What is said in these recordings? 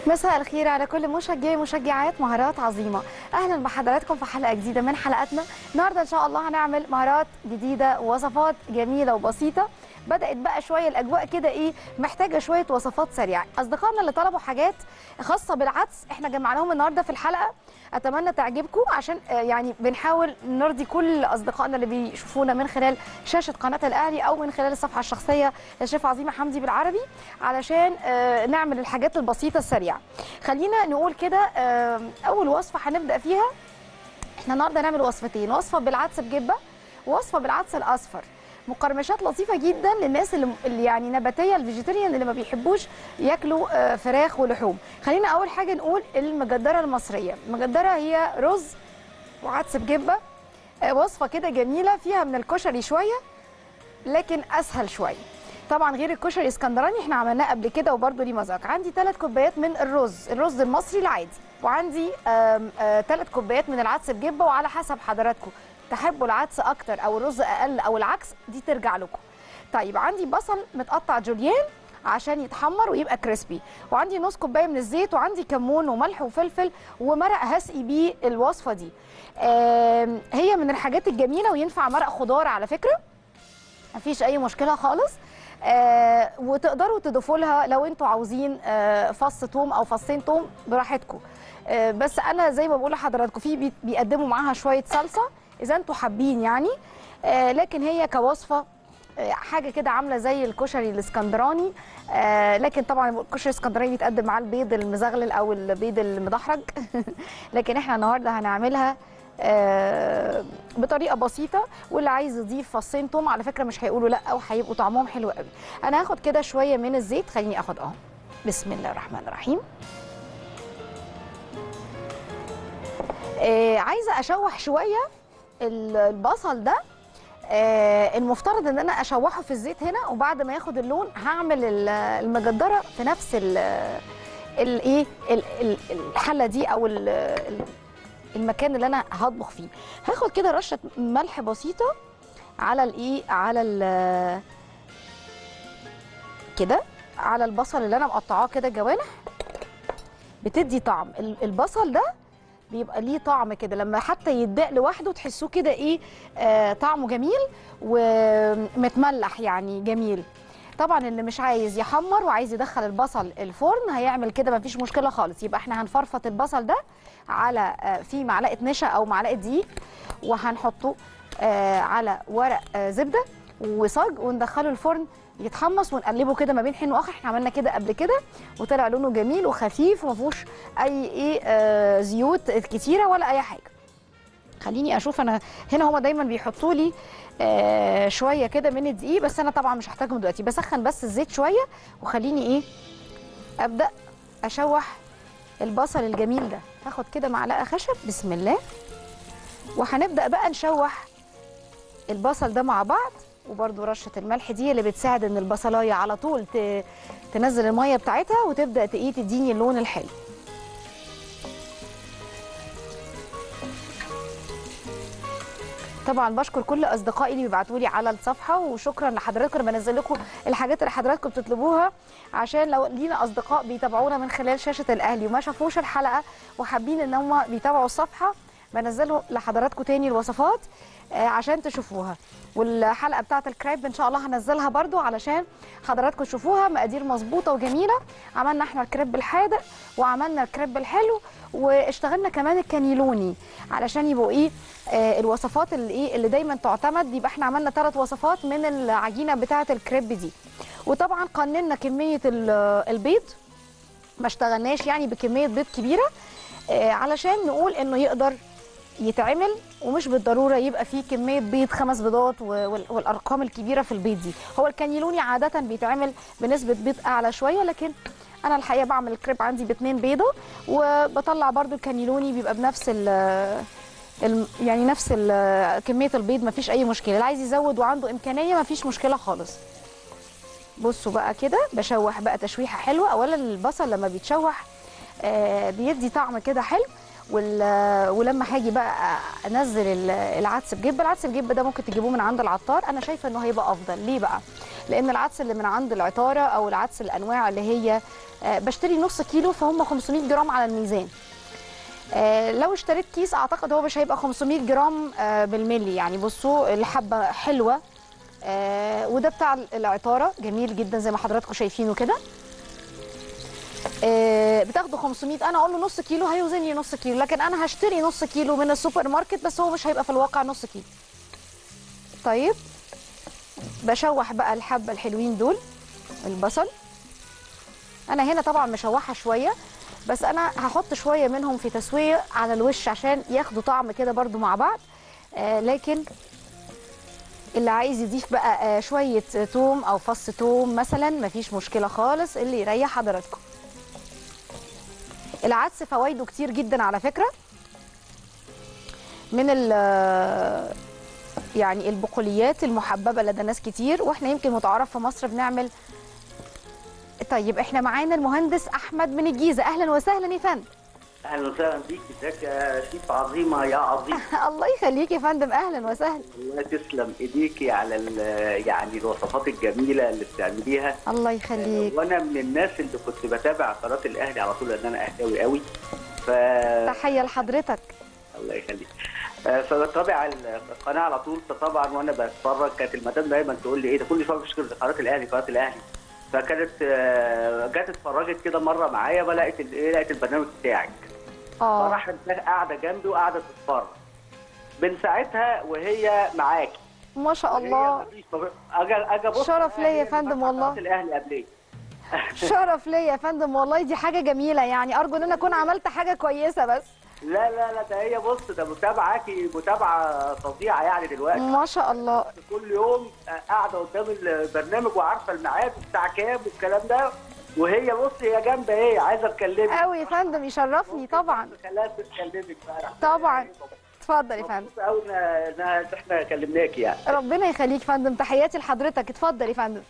مساء الخير على كل مشجعي ومشجعات مهارات عظيمه اهلا بحضراتكم في حلقه جديده من حلقاتنا النهارده ان شاء الله هنعمل مهارات جديده ووصفات جميله وبسيطه بدات بقى شويه الاجواء كده ايه محتاجه شويه وصفات سريعه اصدقائنا اللي طلبوا حاجات خاصه بالعدس احنا جمعناهم النهارده في الحلقه اتمنى تعجبكم عشان آه، يعني بنحاول نرضي كل اصدقائنا اللي بيشوفونا من خلال شاشه قناه الاهلي او من خلال الصفحه الشخصيه للشيف عظيمه حمدي بالعربي علشان آه، نعمل الحاجات البسيطه السريعه خلينا نقول كده آه، اول وصفه هنبدا فيها احنا النهارده هنعمل وصفتين وصفه بالعدس بجبه ووصفه بالعدس الاصفر مقرمشات لطيفه جدا للناس اللي اللي يعني نباتيه الفيجيتيريان اللي ما بيحبوش ياكلوا آه، فراخ ولحوم خلينا اول حاجه نقول المجدره المصريه المجدره هي رز وعدس بجبه آه، وصفه كده جميله فيها من الكشري شويه لكن اسهل شويه طبعا غير الكشري اسكندراني احنا عملناه قبل كده وبرده ليه مذاق عندي ثلاث كوبايات من الرز الرز المصري العادي وعندي ثلاث كوبايات من العدس بجبه وعلى حسب حضراتكم تحبوا العدس اكتر او الرز اقل او العكس دي ترجع لكم طيب عندي بصل متقطع جوليان عشان يتحمر ويبقى كريسبي وعندي نص كوبايه من الزيت وعندي كمون وملح وفلفل ومرق هسقي بيه الوصفه دي آم، هي من الحاجات الجميله وينفع مرق خضار على فكره مفيش اي مشكله خالص آه وتقدروا تضيفوا لها لو انتوا عاوزين آه فص توم او فصين توم براحتكم آه بس انا زي ما بقول لحضراتكم في بي- بيقدموا معاها شويه صلصه اذا انتوا حابين يعني آه لكن هي كوصفه آه، حاجه كده عامله زي الكشري الاسكندراني آه لكن طبعا الكشري الاسكندراني بيتقدم معاه البيض المزغلل او البيض المدحرج لكن احنا النهارده هنعملها آه، بطريقه بسيطه واللي عايز يضيف فصين توم على فكره مش هيقولوا لا وهيبقوا طعمهم حلو قوي انا هاخد كده شويه من الزيت خليني اخد اهو بسم الله الرحمن الرحيم آه عايزه اشوح شويه ال- البصل ده آه المفترض ان انا اشوحه في الزيت هنا وبعد ما ياخد اللون هعمل ال- المجدره في نفس ال الايه ال- ال- الحله دي او ال- ال- المكان اللي انا هطبخ فيه هاخد كده رشه ملح بسيطه على الايه على ال كده على البصل اللي انا مقطعاه كده جوانح بتدي طعم ال- البصل ده بيبقى ليه طعم كده لما حتى يدق لوحده تحسوه كده ايه آه طعمه جميل ومتملح يعني جميل طبعا اللي مش عايز يحمر وعايز يدخل البصل الفرن هيعمل كده مفيش مشكله خالص يبقى احنا هنفرفط البصل ده على آه، في معلقه نشا او معلقه دقيق وهنحطه آه، على ورق آه، زبده وصاج وندخله الفرن يتحمص ونقلبه كده ما بين حين واخر احنا عملنا كده قبل كده وطلع لونه جميل وخفيف وما فيهوش اي ايه آه، زيوت كتيره ولا اي حاجه خليني اشوف انا هنا هما دايما بيحطوا لي آه شويه كده من الدقيق بس انا طبعا مش هحتاجهم دلوقتي بسخن بس الزيت شويه وخليني ايه ابدا اشوح البصل الجميل ده هاخد كده معلقه خشب بسم الله وهنبدا بقى نشوح البصل ده مع بعض وبرده رشه الملح دي اللي بتساعد ان البصلايه على طول ت- تنزل الميه بتاعتها وتبدا ت- ايه تديني اللون الحلو طبعا بشكر كل اصدقائي اللي بيبعتوا لي على الصفحه وشكرا لحضراتكم انا بنزل لكم الحاجات اللي حضراتكم بتطلبوها عشان لو لينا اصدقاء بيتابعونا من خلال شاشه الاهلي وما شافوش الحلقه وحابين ان هم بيتابعوا الصفحه بنزله لحضراتكم تاني الوصفات آه، عشان تشوفوها والحلقه بتاعه الكريب ان شاء الله هنزلها برضو علشان حضراتكم تشوفوها مقادير مظبوطه وجميله عملنا احنا الكريب الحادق وعملنا الكريب الحلو واشتغلنا كمان الكانيلوني علشان يبقوا ايه آه الوصفات اللي ايه اللي دايما تعتمد يبقى احنا عملنا ثلاث وصفات من العجينه بتاعه الكريب دي وطبعا قننا كميه ال- البيض ما اشتغلناش يعني بكميه بيض كبيره آه علشان نقول انه يقدر يتعمل ومش بالضروره يبقى فيه كميه بيض خمس بيضات و- وال- والارقام الكبيره في البيض دي هو الكانيلوني عاده بيتعمل بنسبه بيض اعلى شويه لكن انا الحقيقه بعمل الكريب عندي باتنين بيضه وبطلع برضو الكانيلوني بيبقى بنفس ال الم- يعني نفس ال- كميه البيض مفيش اي مشكله اللي عايز يزود وعنده امكانيه مفيش مشكله خالص بصوا بقى كده بشوح بقى تشويحه حلوه اولا البصل لما بيتشوح آه بيدي طعم كده حلو وال- ولما هاجي بقى انزل ال- العدس بجبه العدس بجبه ده ممكن تجيبوه من عند العطار انا شايفه انه هيبقى افضل ليه بقى لان العدس اللي من عند العطاره او العدس الانواع اللي هي آه، بشتري نص كيلو فهم 500 جرام على الميزان آه، لو اشتريت كيس اعتقد هو مش هيبقى 500 جرام آه، بالملي يعني بصوا الحبه حلوه آه، وده بتاع العطاره جميل جدا زي ما حضراتكم شايفينه كده آه، بتاخده 500 انا اقول له نص كيلو هيوزن لي نص كيلو لكن انا هشتري نص كيلو من السوبر ماركت بس هو مش هيبقى في الواقع نص كيلو طيب بشوح بقى الحبه الحلوين دول البصل انا هنا طبعا مشوحه شويه بس انا هحط شويه منهم في تسويه على الوش عشان ياخدوا طعم كده برضو مع بعض آه لكن اللي عايز يضيف بقى آه شويه توم او فص توم مثلا مفيش مشكله خالص اللي يريح حضراتكم العدس فوائده كتير جدا على فكره من ال يعني البقوليات المحببه لدى ناس كتير واحنا يمكن متعارف في مصر بنعمل طيب احنا معانا المهندس احمد من الجيزه اهلا وسهلا يا فندم اهلا وسهلا بيك ازيك يا شيف عظيمه يا عظيم الله يخليك يا فندم اهلا وسهلا الله تسلم ايديكي على ال- يعني الوصفات الجميله اللي بتعمليها الله يخليك وانا من الناس اللي كنت بتابع قناه الاهلي على طول لان انا اهلاوي قوي ف تحيه لحضرتك الله يخليك آه، فبتابع القناه على طول فطبعا وانا بتفرج كانت المدام دايما تقول لي ايه ده كل شويه بتشكر قناه الاهلي قناه الاهلي فكانت آه، جت اتفرجت كده مره معايا فلقيت ال- ايه لقيت البرنامج بتاعك اه فراحت قاعده جنبي وقاعده تتفرج من ساعتها وهي معاكي ما شاء وهي الله مفيش طب- اجي اجي ابص شرف ليا يا هي فندم فاتحة والله. قناة الاهلي قبليه شرف ليا يا فندم والله دي حاجه جميله يعني ارجو ان انا اكون عملت حاجه كويسه بس لا لا لا ده هي بص ده متابعاكي متابعه فظيعه يعني دلوقتي ما شاء الله كل يوم قاعده قدام البرنامج وعارفه الميعاد بتاع كام والكلام ده وهي بص هي جنبي ايه عايزه اتكلمك قوي يا فندم يشرفني طبعا خلاص تكلمك بقى طبعا اتفضل يا فندم مبسوط قوي ان إن احنا كلمناكي يعني ربنا يخليك يا فندم تحياتي لحضرتك اتفضل يا فندم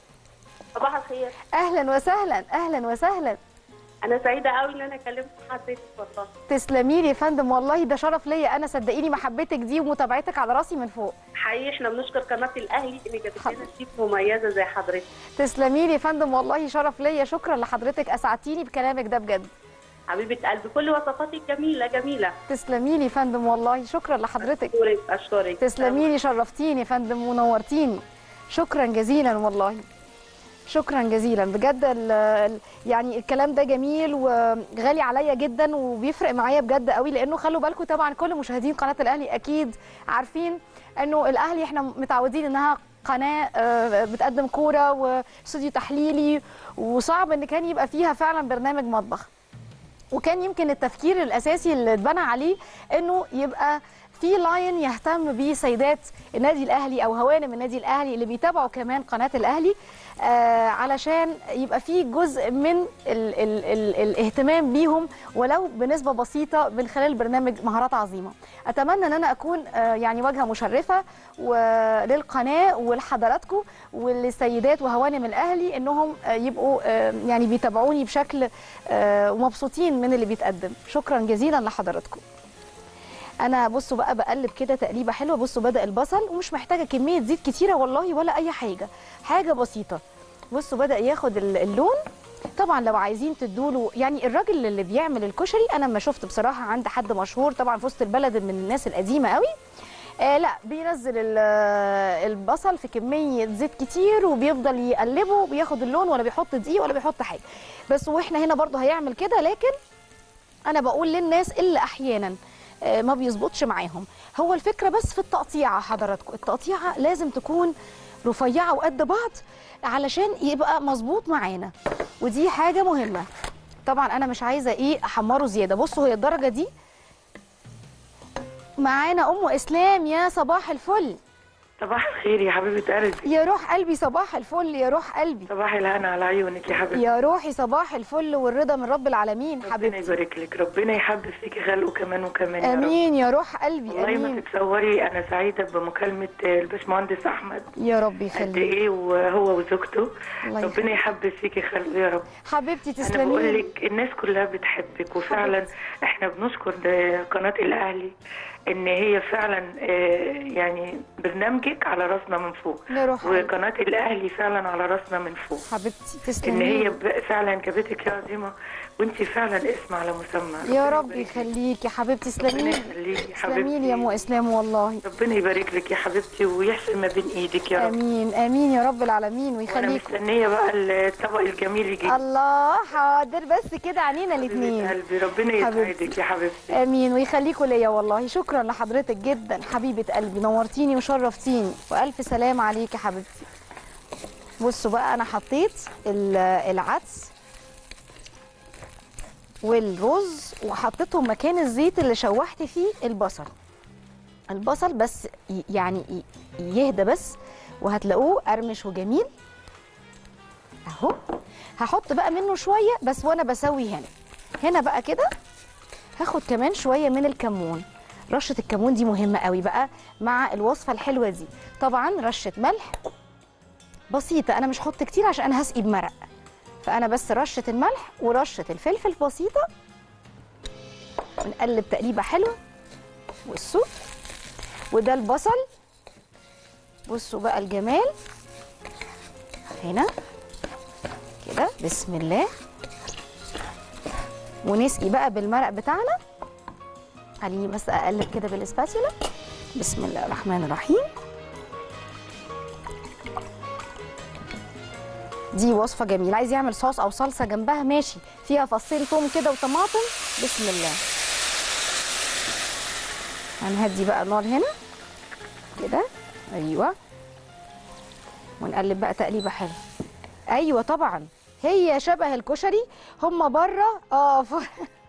صباح الخير اهلا وسهلا اهلا وسهلا انا سعيده قوي ان انا كلمت حضرتك والله تسلمي لي يا فندم والله ده شرف ليا انا صدقيني محبتك دي ومتابعتك على راسي من فوق حقيقي احنا بنشكر قناه الاهلي اللي جابت لنا شيف مميزه زي حضرتك تسلمي لي يا فندم والله شرف ليا شكرا لحضرتك اسعدتيني بكلامك ده بجد حبيبه قلبي كل وصفاتك جميله جميله تسلمي لي يا فندم والله شكرا لحضرتك اشكرك اشكرك تسلمي لي شرفتيني يا فندم ونورتيني شكرا جزيلا والله شكرا جزيلا بجد ال ال يعني الكلام ده جميل وغالي عليا جدا وبيفرق معايا بجد قوي لانه خلوا بالكم طبعا كل مشاهدين قناه الاهلي اكيد عارفين انه الاهلي احنا متعودين انها قناه آه، بتقدم كوره واستوديو تحليلي وصعب ان كان يبقى فيها فعلا برنامج مطبخ وكان يمكن التفكير الاساسي اللي اتبنى عليه انه يبقى في لاين يهتم بسيدات النادي الاهلي او هوانم النادي الاهلي اللي بيتابعوا كمان قناه الاهلي آه علشان يبقى في جزء من ال ال ال الاهتمام بيهم ولو بنسبه بسيطه من خلال برنامج مهارات عظيمه اتمنى ان انا اكون آه يعني واجهه مشرفه وللقناه ولحضراتكم وللسيدات وهوانم الاهلي انهم آه يبقوا آه يعني بيتابعوني بشكل آه ومبسوطين من اللي بيتقدم شكرا جزيلا لحضراتكم انا بصوا بقى بقلب كده تقليبه حلوه بصوا بدا البصل ومش محتاجه كميه زيت كتيره والله ولا اي حاجه حاجه بسيطه بصوا بدا ياخد ال- اللون طبعا لو عايزين تدوله يعني الراجل اللي بيعمل الكشري انا ما شفت بصراحه عند حد مشهور طبعا في وسط البلد من الناس القديمه قوي آه لا بينزل ال- البصل في كميه زيت كتير وبيفضل يقلبه بياخد اللون ولا بيحط دقيق ولا بيحط حاجه بس واحنا هنا برضو هيعمل كده لكن انا بقول للناس اللي احيانا آه، ما بيظبطش معاهم هو الفكره بس في التقطيعه حضراتكم التقطيعه لازم تكون رفيعه وقد بعض علشان يبقى مظبوط معانا ودي حاجه مهمه طبعا انا مش عايزه ايه احمره زياده بصوا هي الدرجه دي معانا ام اسلام يا صباح الفل صباح الخير يا حبيبة قلبي يا روح قلبي صباح الفل يا روح قلبي صباح الهنا على عيونك يا حبيبتي يا روحي صباح الفل والرضا من رب العالمين ربنا حبيبتي يبارك لك ربنا يحبب فيكي خلقه كمان وكمان يا رب امين يا روح قلبي والله ما امين تتصوري انا سعيده بمكالمه الباشمهندس احمد يا رب قد يخليك ايه وهو وزوجته الله يخليك. ربنا يحبب فيكي خلقه يا رب حبيبتي انا تسلمي بقول لي. لك الناس كلها بتحبك وفعلا احنا بنشكر ده قناه الاهلي ان هي فعلا آه، يعني برنامجك على راسنا من فوق يا روح قلبي. وقناه الاهلي فعلا على راسنا من فوق حبيبتي ان تسلمي هي لي. ب- فعلا جابتك يا عظيمه وانت فعلا اسم على مسمى يا ربنا رب يبارك لك. يخليكي حبيبتي تسلمي ربنا لي يخليكي تسلمي لي يا ام حبيبتي اسلام والله ربنا يبارك لك يا حبيبتي ويحسن ما بين ايدك يا رب امين امين يا رب العالمين وانا ويخليكم مستنيه بقى الطبق الجميل يجي الله حاضر بس كده عنينا حبيبه الاثنين قلبي ربنا حبيبتي. يسعدك يا حبيبتي امين ويخليكوا ليا والله شكرا لحضرتك جدا حبيبه قلبي نورتيني وشرفتيني والف سلام عليك يا حبيبتي بصوا بقى انا حطيت ال- العدس والرز وحطيتهم مكان الزيت اللي شوحت فيه البصل البصل بس ي- يعني ي- يهدى بس وهتلاقوه قرمش وجميل اهو هحط بقى منه شويه بس وانا بسوي هنا هنا بقى كده هاخد كمان شويه من الكمون رشه الكمون دي مهمه قوي بقى مع الوصفه الحلوه دي طبعا رشه ملح بسيطه انا مش هحط كتير عشان انا هسقي بمرق فانا بس رشه الملح ورشه الفلفل بسيطه ونقلب تقليبه حلوه بصوا وده البصل بصوا بقى الجمال هنا كده بسم الله ونسقي بقى بالمرق بتاعنا خليني بس اقلب كده بالاسباتيولا بسم الله الرحمن الرحيم دي وصفه جميله عايز يعمل صوص او صلصه جنبها ماشي فيها فصين توم كده وطماطم بسم الله هنهدي بقى النار هنا كده ايوه ونقلب بقى تقليبه حلوه ايوه طبعا هي شبه الكشري هم بره اه ف...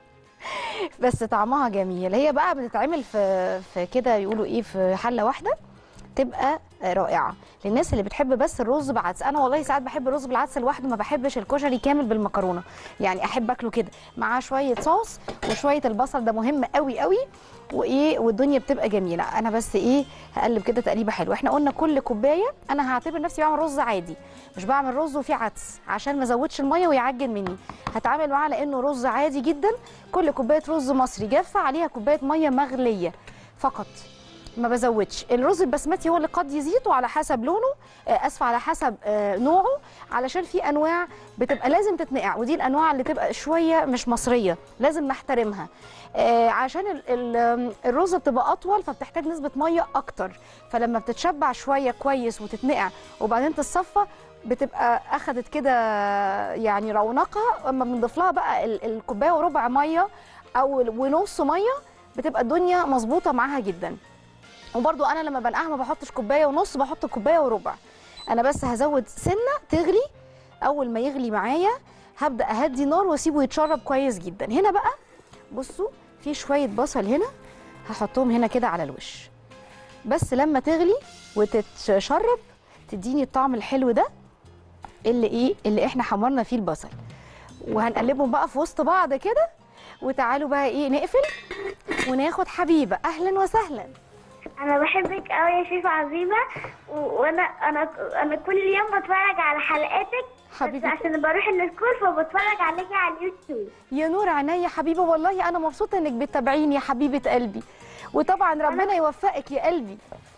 بس طعمها جميل هي بقى بتتعمل في في كده يقولوا ايه في حله واحده تبقى رائعه للناس اللي بتحب بس الرز بعدس انا والله ساعات بحب الرز بالعدس لوحده ما بحبش الكشري كامل بالمكرونه يعني احب اكله كده معاه شويه صوص وشويه البصل ده مهم قوي قوي وايه والدنيا بتبقى جميله انا بس ايه هقلب كده تقليبه حلوه احنا قلنا كل كوبايه انا هعتبر نفسي بعمل رز عادي مش بعمل رز وفيه عدس عشان ما ازودش الميه ويعجن مني هتعامل معاه لانه رز عادي جدا كل كوبايه رز مصري جافه عليها كوبايه ميه مغليه فقط ما بزودش الرز البسمتي هو اللي قد يزيد وعلى حسب لونه آه، اسف على حسب آه، نوعه علشان في انواع بتبقى لازم تتنقع ودي الانواع اللي تبقى شويه مش مصريه لازم نحترمها آه، عشان ال- ال- الرز بتبقى اطول فبتحتاج نسبه ميه اكتر فلما بتتشبع شويه كويس وتتنقع وبعدين تتصفى بتبقى اخدت كده يعني رونقها اما بنضيف لها بقى ال- الكوبايه وربع ميه او ونص ميه بتبقى الدنيا مظبوطه معاها جدا وبرضو انا لما بنقعها ما بحطش كوبايه ونص بحط كوبايه وربع انا بس هزود سنه تغلي اول ما يغلي معايا هبدا اهدي نار واسيبه يتشرب كويس جدا هنا بقى بصوا في شويه بصل هنا هحطهم هنا كده على الوش بس لما تغلي وتتشرب تديني الطعم الحلو ده اللي ايه اللي احنا حمرنا فيه البصل وهنقلبهم بقى في وسط بعض كده وتعالوا بقى ايه نقفل وناخد حبيبه اهلا وسهلا انا بحبك قوي يا شيف عظيمه و- وانا انا انا كل يوم بتفرج على حلقاتك بس حبيبتي عشان بروح السكول فبتفرج عليكي على اليوتيوب يا نور عينيا حبيبه والله انا مبسوطه انك بتتابعيني يا حبيبه قلبي وطبعا ربنا يوفقك يا قلبي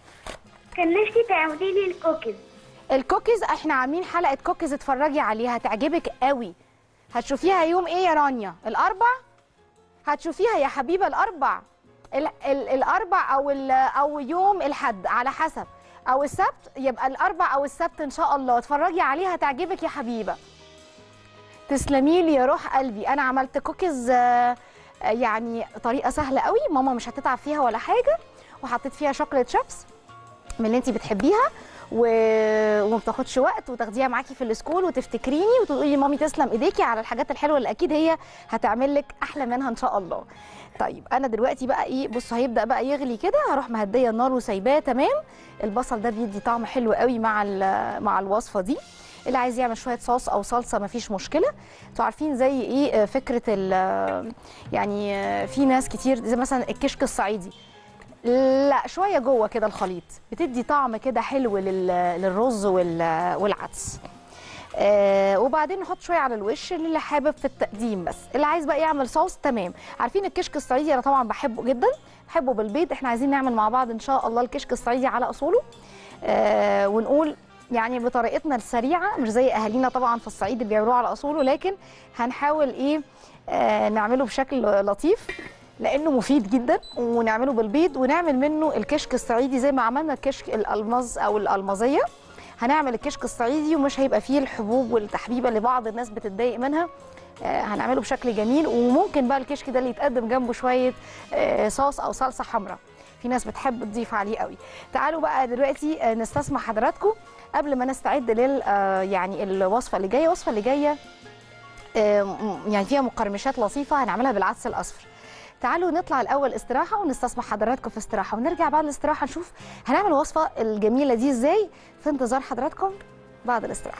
كان نفسي تعملي لي الكوكيز الكوكيز احنا عاملين حلقه كوكيز اتفرجي عليها هتعجبك قوي هتشوفيها يوم ايه يا رانيا الاربع هتشوفيها يا حبيبه الاربع ال ال الاربع او ال او يوم الحد على حسب او السبت يبقى الاربع او السبت ان شاء الله اتفرجي عليها هتعجبك يا حبيبه تسلمي لي يا روح قلبي انا عملت كوكيز آه، آه، يعني طريقه سهله قوي ماما مش هتتعب فيها ولا حاجه وحطيت فيها شوكليت شيبس من اللي انت بتحبيها و... وما بتاخدش وقت وتاخديها معاكي في السكول وتفتكريني وتقولي لي مامي تسلم ايديكي على الحاجات الحلوه اللي اكيد هي هتعمل لك احلى منها ان شاء الله طيب انا دلوقتي بقى ايه بص هيبدا بقى يغلي كده هروح مهديه النار وسايباه تمام البصل ده بيدي طعم حلو قوي مع ال- مع الوصفه دي اللي عايز يعمل شويه صوص او صلصه مفيش مشكله انتوا عارفين زي ايه آه، فكره ال يعني آه، في ناس كتير زي مثلا الكشك الصعيدي لا شويه جوه كده الخليط بتدي طعم كده حلو لل- للرز وال- والعدس آه وبعدين نحط شويه على الوش اللي حابب في التقديم بس اللي عايز بقى يعمل صوص تمام عارفين الكشك الصعيدي انا طبعا بحبه جدا بحبه بالبيض احنا عايزين نعمل مع بعض ان شاء الله الكشك الصعيدي على اصوله آه ونقول يعني بطريقتنا السريعه مش زي اهالينا طبعا في الصعيد اللي بيعملوه على اصوله لكن هنحاول ايه آه نعمله بشكل لطيف لانه مفيد جدا ونعمله بالبيض ونعمل منه الكشك الصعيدي زي ما عملنا الكشك الالماظ او الالمازيه هنعمل الكشك الصعيدي ومش هيبقى فيه الحبوب والتحبيبه اللي بعض الناس بتتضايق منها آه، هنعمله بشكل جميل وممكن بقى الكشك ده اللي يتقدم جنبه شويه آه، صوص او صلصه حمراء في ناس بتحب تضيف عليه قوي تعالوا بقى دلوقتي آه، نستسمع حضراتكم قبل ما نستعد لل آه، يعني الوصفه اللي جايه الوصفه اللي جايه آه، م- يعني فيها مقرمشات لطيفه هنعملها بالعدس الاصفر تعالوا نطلع الاول استراحه ونستسمح حضراتكم في استراحه ونرجع بعد الاستراحه نشوف هنعمل الوصفه الجميله دي ازاي في انتظار حضراتكم بعد الاستراحه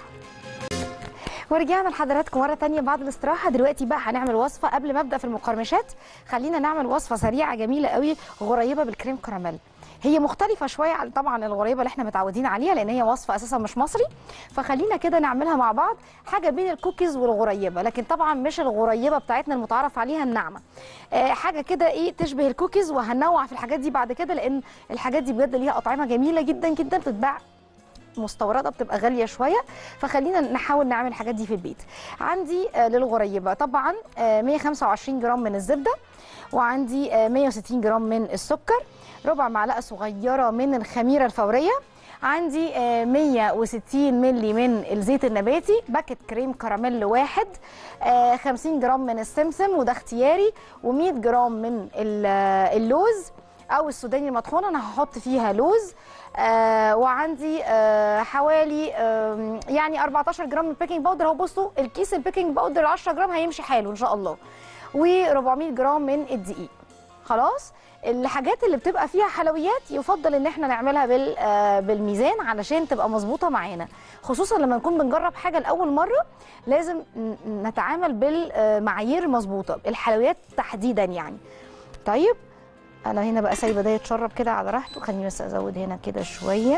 ورجعنا لحضراتكم مره تانية بعد الاستراحه دلوقتي بقى هنعمل وصفه قبل ما ابدا في المقرمشات خلينا نعمل وصفه سريعه جميله قوي غريبه بالكريم كراميل هي مختلفة شوية عن طبعا الغريبة اللي احنا متعودين عليها لأن هي وصفة أساسا مش مصري فخلينا كده نعملها مع بعض حاجة بين الكوكيز والغريبة لكن طبعا مش الغريبة بتاعتنا المتعارف عليها الناعمة آه حاجة كده إيه تشبه الكوكيز وهننوع في الحاجات دي بعد كده لأن الحاجات دي بجد ليها أطعمة جميلة جدا جدا بتتباع مستورده بتبقى غاليه شويه فخلينا نحاول نعمل الحاجات دي في البيت عندي آه، للغريبه طبعا آه، 125 جرام من الزبده وعندي آه، 160 جرام من السكر ربع معلقه صغيره من الخميره الفوريه عندي آه، 160 ملي من الزيت النباتي باكت كريم كراميل واحد آه، 50 جرام من السمسم وده اختياري و100 جرام من ال- آه، اللوز او السوداني المطحونه انا هحط فيها لوز آه وعندي آه حوالي آه يعني 14 جرام من البيكنج باودر اهو بصوا الكيس البيكنج باودر 10 جرام هيمشي حاله ان شاء الله و400 جرام من الدقيق خلاص الحاجات اللي بتبقى فيها حلويات يفضل ان احنا نعملها بال آه بالميزان علشان تبقى مظبوطه معانا خصوصا لما نكون بنجرب حاجه لاول مره لازم ن- نتعامل بالمعايير مظبوطه الحلويات تحديدا يعني طيب انا هنا بقى سايبه ده يتشرب كده على راحته خليني بس ازود هنا كده شويه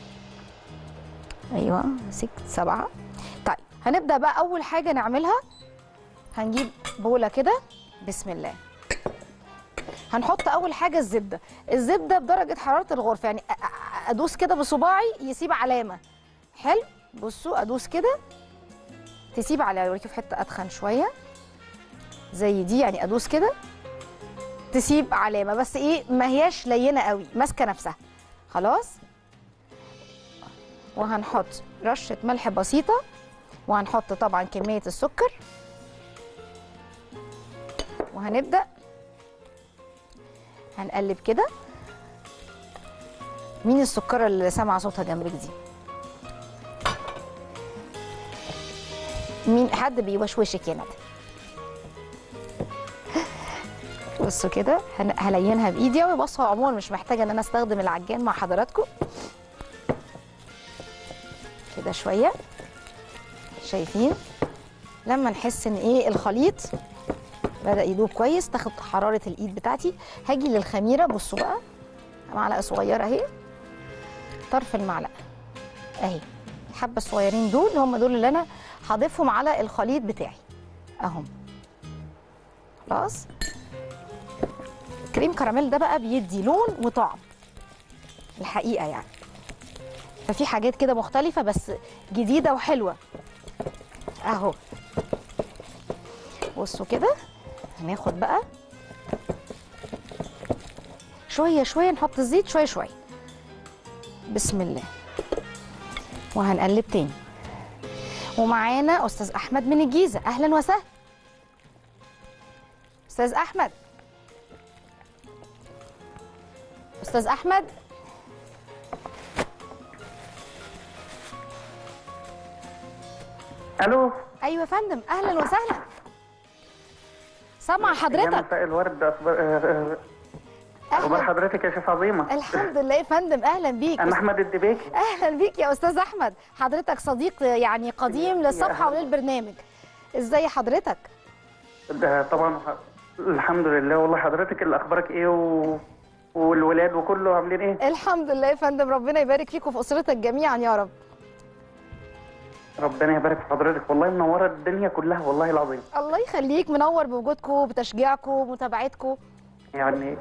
ايوه ست سبعه طيب هنبدا بقى اول حاجه نعملها هنجيب بوله كده بسم الله هنحط اول حاجه الزبده الزبده بدرجه حراره الغرفه يعني أ- أ- ادوس كده بصباعي يسيب علامه حلو بصوا ادوس كده تسيب علامه اوريكي في حته اتخن شويه زي دي يعني ادوس كده تسيب علامه بس ايه ما هياش لينه قوي ماسكه نفسها خلاص وهنحط رشه ملح بسيطه وهنحط طبعا كميه السكر وهنبدا هنقلب كده مين السكره اللي سامعه صوتها جنبك دي مين حد بيوشوشك يا ندى بصوا كده هن- هلينها بايدي قوي بصوا عموما مش محتاجه ان انا استخدم العجان مع حضراتكم كده شويه شايفين لما نحس ان ايه الخليط بدا يدوب كويس تاخد حراره الايد بتاعتي هاجي للخميره بصوا بقى معلقه صغيره اهي طرف المعلقه اهي الحبه الصغيرين دول هم دول اللي انا هضيفهم على الخليط بتاعي اهم خلاص كريم كراميل ده بقى بيدي لون وطعم الحقيقه يعني ففي حاجات كده مختلفه بس جديده وحلوه اهو بصوا كده هناخد بقى شويه شويه نحط الزيت شويه شويه بسم الله وهنقلب تاني ومعانا استاذ احمد من الجيزه اهلا وسهلا استاذ احمد استاذ احمد الو ايوه يا فندم اهلا وسهلا سامع يا حضرتك مساء الورد اخبار آه، آه، اخبار اهلا حضرتك يا شيخ عظيمه الحمد لله يا فندم اهلا بيك انا احمد الدبيكي اهلا بيك يا استاذ احمد حضرتك صديق يعني قديم للصفحه وللبرنامج ازاي حضرتك ده طبعا الحمد لله والله حضرتك اللي اخبارك ايه و... والولاد وكله عاملين ايه الحمد لله يا فندم ربنا يبارك فيكم في اسرتك جميعا يا رب ربنا يبارك في حضرتك والله منوره الدنيا كلها والله العظيم الله يخليك منور بوجودكم بتشجيعكم ومتابعتكم يعني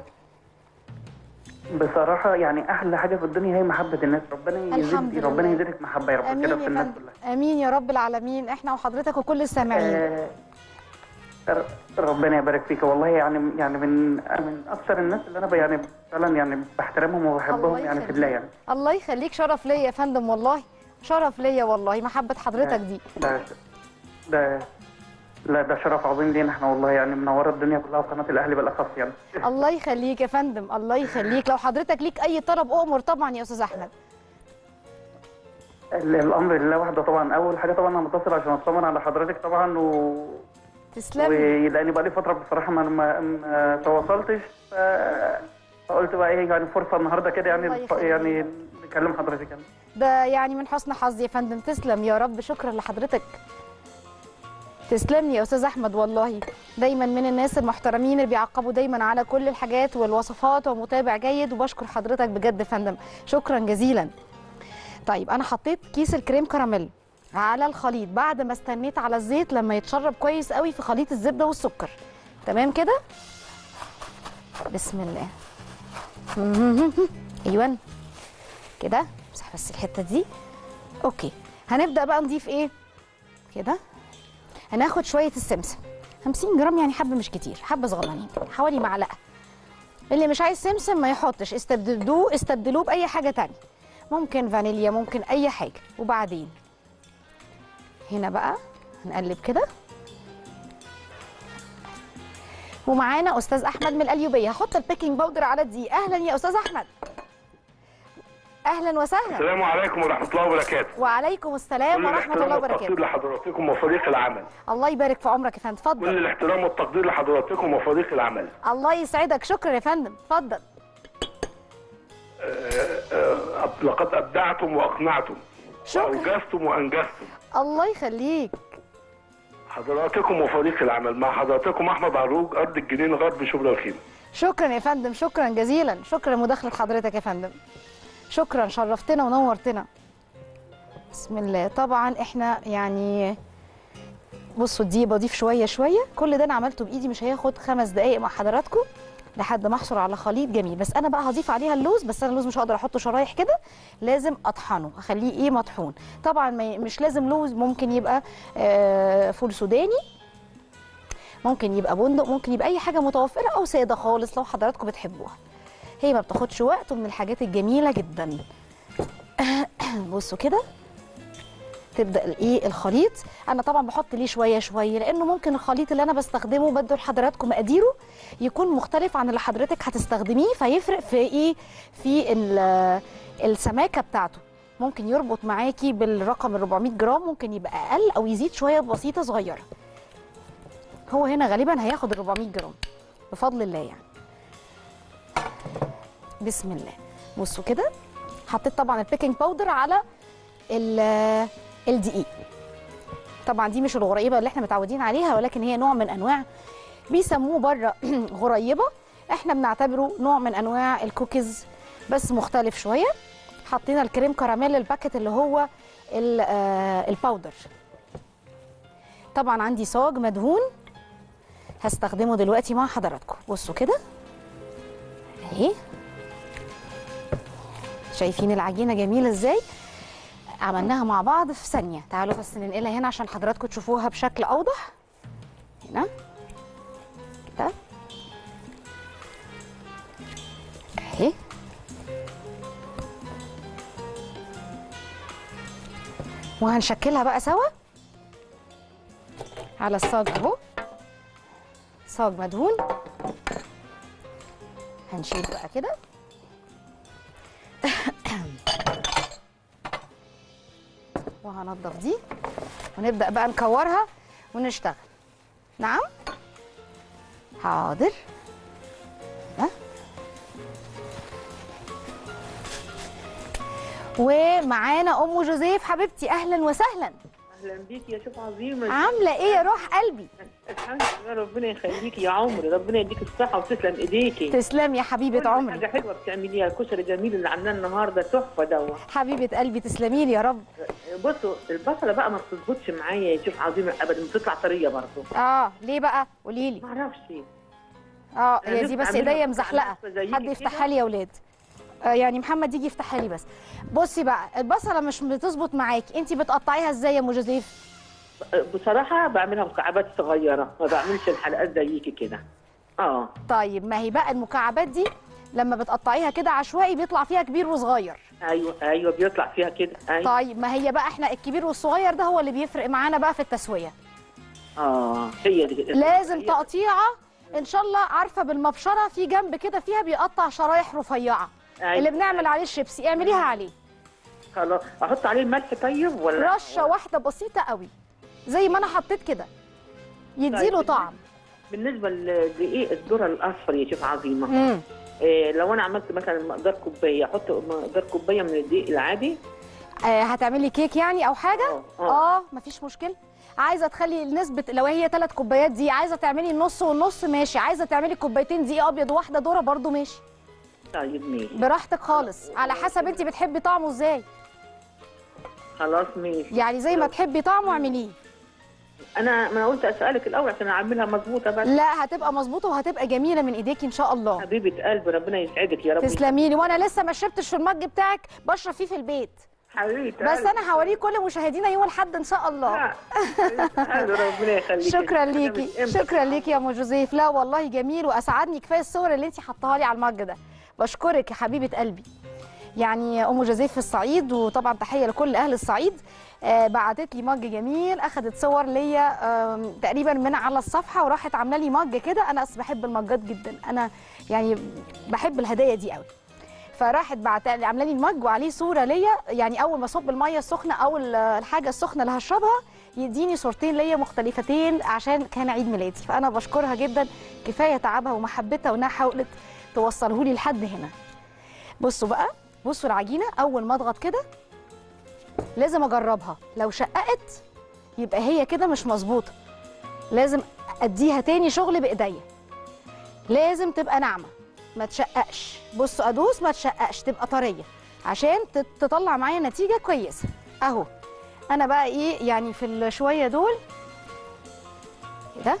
بصراحة يعني أحلى حاجة في الدنيا هي محبة الناس ربنا الحمد يزيد ربنا لله. يزيدك محبة يا رب امين كده يا في الناس فندم كلها امين يا رب العالمين احنا وحضرتك وكل السامعين آه، ر- ربنا يبارك فيك والله يعني يعني من من أكثر الناس اللي أنا ب- يعني فعلا يعني بحترمهم وبحبهم الله يعني في يخليك. الله يعني الله يخليك شرف ليا يا فندم والله شرف ليا والله محبه حضرتك دي ده ده لا ده شرف عظيم لينا احنا والله يعني منورة الدنيا كلها وقناة الأهلي بالأخص يعني الله يخليك يا فندم الله يخليك لو حضرتك ليك اي طلب اؤمر طبعا يا استاذ احمد ال- الأمر لله وحده طبعا أول حاجة طبعا أنا متصل عشان أطمن على حضرتك طبعا و تسلمي ولاني بقى لي فتره بصراحه ما ما, ما تواصلتش ف... فقلت بقى ايه يعني فرصه النهارده كده الله يعني يخليك. يعني نكلم حضرتك يعني ده يعني من حسن حظي يا فندم تسلم يا رب شكرا لحضرتك تسلم لي يا استاذ احمد والله دايما من الناس المحترمين اللي بيعقبوا دايما على كل الحاجات والوصفات ومتابع جيد وبشكر حضرتك بجد يا فندم شكرا جزيلا طيب انا حطيت كيس الكريم كراميل على الخليط بعد ما استنيت على الزيت لما يتشرب كويس قوي في خليط الزبده والسكر تمام كده بسم الله ايوه كده امسح بس الحته دي اوكي هنبدا بقى نضيف ايه كده هناخد شويه السمسم 50 جرام يعني حبه مش كتير حبه صغننين حوالي معلقه اللي مش عايز سمسم ما يحطش استبدلوه استبدلوه باي حاجه تانية ممكن فانيليا ممكن اي حاجه وبعدين هنا بقى هنقلب كده ومعانا استاذ احمد من القليوبيه هحط البيكنج باودر على الدقيق اهلا يا استاذ احمد اهلا وسهلا السلام عليكم ورحمة الله وبركاته. وعليكم السلام كل ورحمه الله الاحترام وبركاته والتقدير لحضراتكم وفريق العمل. الله يبارك في عمرك يا فندم اتفضل كل الاحترام والتقدير لحضراتكم وفريق العمل. الله يسعدك شكرا يا فندم اتفضل آه، لقد أبدعتم وأقنعتم. شكرا وأوجزتم وأنجزتم. الله يخليك حضراتكم وفريق العمل مع حضراتكم أحمد عروج أرض الجنين غرب شبرا الخيمة. شكرا يا فندم شكرا جزيلا شكرا لمداخله حضرتك يا فندم شكرا شرفتنا ونورتنا بسم الله طبعا احنا يعني بصوا دي بضيف شويه شويه كل ده انا عملته بايدي مش هياخد خمس دقائق مع حضراتكم لحد ما احصل على خليط جميل بس انا بقى هضيف عليها اللوز بس انا اللوز مش هقدر احطه شرايح كده لازم اطحنه اخليه ايه مطحون طبعا ما ي- مش لازم لوز ممكن يبقى آه، فول سوداني ممكن يبقى بندق ممكن يبقى اي حاجه متوفره او ساده خالص لو حضراتكم بتحبوها هي ما بتاخدش وقت ومن الحاجات الجميله جدا بصوا كده تبدا الايه الخليط انا طبعا بحط ليه شويه شويه لانه ممكن الخليط اللي انا بستخدمه بدي لحضراتكم مقاديره يكون مختلف عن اللي حضرتك هتستخدميه فيفرق في ايه في ال- السماكه بتاعته ممكن يربط معاكي بالرقم ال 400 جرام ممكن يبقى اقل او يزيد شويه بسيطه صغيره هو هنا غالبا هياخد ال 400 جرام بفضل الله يعني بسم الله بصوا كده حطيت طبعا البيكنج باودر على ال- الدقيق طبعا دي مش الغريبه اللي احنا متعودين عليها ولكن هي نوع من انواع بيسموه بره غريبه احنا بنعتبره نوع من انواع الكوكيز بس مختلف شويه حطينا الكريم كراميل الباكت اللي هو ال- آه، الباودر طبعا عندي صاج مدهون هستخدمه دلوقتي مع حضراتكم بصوا كده اهي شايفين العجينه جميله ازاي عملناها مع بعض في ثانيه تعالوا بس ننقلها هنا عشان حضراتكم تشوفوها بشكل اوضح هنا كده اهي وهنشكلها بقى سوا على الصاج اهو صاج مدهون هنشيل بقى كده وهنضف دي ونبدا بقى نكورها ونشتغل نعم حاضر ها ومعانا ام جوزيف حبيبتي اهلا وسهلا اهلا بيك يا شيف عظيمه عامله ايه يا روح قلبي الحمد لله ربنا يخليكي يا عمري ربنا يديك الصحه وتسلم ايديكي تسلمي يا حبيبه كل عمري حاجه حلوه بتعمليها الكشري الجميل اللي عاملاه النهارده تحفه دوت حبيبه قلبي تسلمي لي يا رب بصوا البصله بقى ما بتظبطش معايا يا شيف عظيمه ابدا بتطلع طريه برضه اه ليه بقى قولي لي ما اعرفش اه أنا هي نفسي دي بس أعملها ايديا بس مزحلقه عارفة زيكي حد كده. يفتحها لي يا ولاد آه يعني محمد يجي يفتحها لي بس بصي بقى البصله مش بتظبط معاكي انت بتقطعيها ازاي يا ام جوزيف بصراحه بعملها مكعبات صغيره ما بعملش الحلقات زيكي كده اه طيب ما هي بقى المكعبات دي لما بتقطعيها كده عشوائي بيطلع فيها كبير وصغير ايوه ايوه بيطلع فيها كده ايوه طيب ما هي بقى احنا الكبير والصغير ده هو اللي بيفرق معانا بقى في التسويه اه هي دي لازم هي- تقطيعه ان شاء الله عارفه بالمبشره في جنب كده فيها بيقطع شرايح رفيعه أيوة. اللي بنعمل عليه الشيبسي اعمليها عليه خلاص احط عليه الملح طيب ولا رشه واحده بسيطه قوي زي ما انا حطيت كده يديله طيب. طعم بالنسبه لدقيق الذره الاصفر يا شيف عظيمه امم إيه لو انا عملت مثلا مقدار كوبايه احط مقدار كوبايه من الدقيق العادي آه هتعملي كيك يعني او حاجه اه اه اه مفيش مشكله عايزه تخلي نسبه لو هي ثلاث كوبايات دي عايزه تعملي نص ونص ماشي عايزه تعملي كوبايتين دقيق ابيض واحده ذره برضو ماشي طيب ماشي براحتك خالص على حسب انت بتحبي طعمه ازاي خلاص ماشي يعني زي ما تحبي طعمه اعمليه انا ما انا قلت اسالك الاول عشان اعملها مظبوطه بس لا هتبقى مظبوطه وهتبقى جميله من ايديكي ان شاء الله حبيبه قلبي ربنا يسعدك يا رب تسلمي لي وانا لسه ما شربتش في المج بتاعك بشرب فيه في البيت حبيبه بس انا هوريه كل مشاهدينا يوم الاحد ان شاء الله قلبي ربنا يخليك شكرا ليكي شكرا ليكي يا ام جوزيف لا والله جميل واسعدني كفايه الصور اللي انت حطاها لي على المج ده بشكرك يا حبيبه قلبي يعني ام جوزيف في الصعيد وطبعا تحيه لكل اهل الصعيد آه بعتت لي مج جميل اخذت صور ليا آم، تقريبا من على الصفحه وراحت عامله لي مج كده انا أصل بحب المجات جدا انا يعني بحب الهدايا دي قوي فراحت بعت لي عامله لي المج وعليه صوره ليا يعني اول ما اصب الميه السخنه او ال- الحاجه السخنه اللي هشربها يديني صورتين ليا مختلفتين عشان كان عيد ميلادي فانا بشكرها جدا كفايه تعبها ومحبتها وانها حاولت توصله لي لحد هنا بصوا بقى بصوا العجينه اول ما اضغط كده لازم اجربها لو شققت يبقى هي كده مش مظبوطه لازم اديها تاني شغل بايديا لازم تبقى ناعمه ما تشققش بصوا ادوس ما تشققش تبقى طريه عشان تت- تطلع معايا نتيجه كويسه اهو انا بقى ايه يعني في الشويه دول كده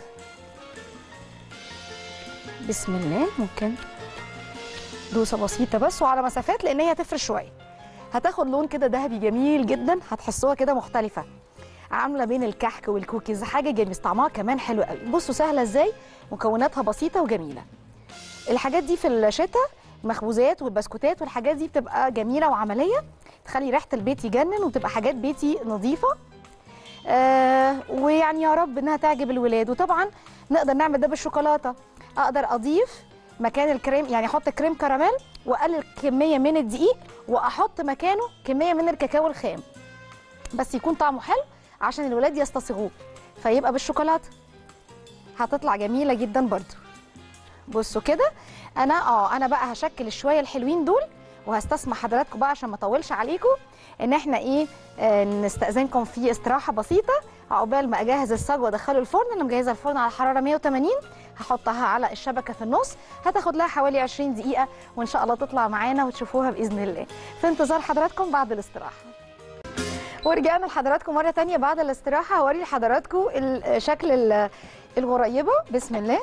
بسم الله ممكن دوسه بسيطه بس وعلى مسافات لان هي هتفرش شويه هتاخد لون كده ذهبي جميل جدا هتحسوها كده مختلفه عامله بين الكحك والكوكيز حاجه جميله طعمها كمان حلو قوي بصوا سهله ازاي مكوناتها بسيطه وجميله الحاجات دي في الشتاء المخبوزات والبسكوتات والحاجات دي بتبقى جميله وعمليه تخلي ريحه البيت يجنن وتبقى حاجات بيتي نظيفه آه ويعني يا رب انها تعجب الولاد وطبعا نقدر نعمل ده بالشوكولاته اقدر اضيف مكان الكريم يعني احط كريم كراميل واقلل كميه من الدقيق واحط مكانه كميه من الكاكاو الخام بس يكون طعمه حلو عشان الولاد يستصيغوه فيبقى بالشوكولاته هتطلع جميله جدا برضو بصوا كده انا اه انا بقى هشكل الشويه الحلوين دول وهستسمح حضراتكم بقى عشان ما اطولش عليكم ان احنا ايه آه نستاذنكم في استراحه بسيطه عقبال ما اجهز الصاج وادخله الفرن انا مجهزه الفرن على حراره 180 هحطها على الشبكه في النص هتاخد لها حوالي 20 دقيقه وان شاء الله تطلع معانا وتشوفوها باذن الله في انتظار حضراتكم بعد الاستراحه ورجعنا لحضراتكم مره تانية بعد الاستراحه هوري لحضراتكم ال- شكل ال- الغريبه بسم الله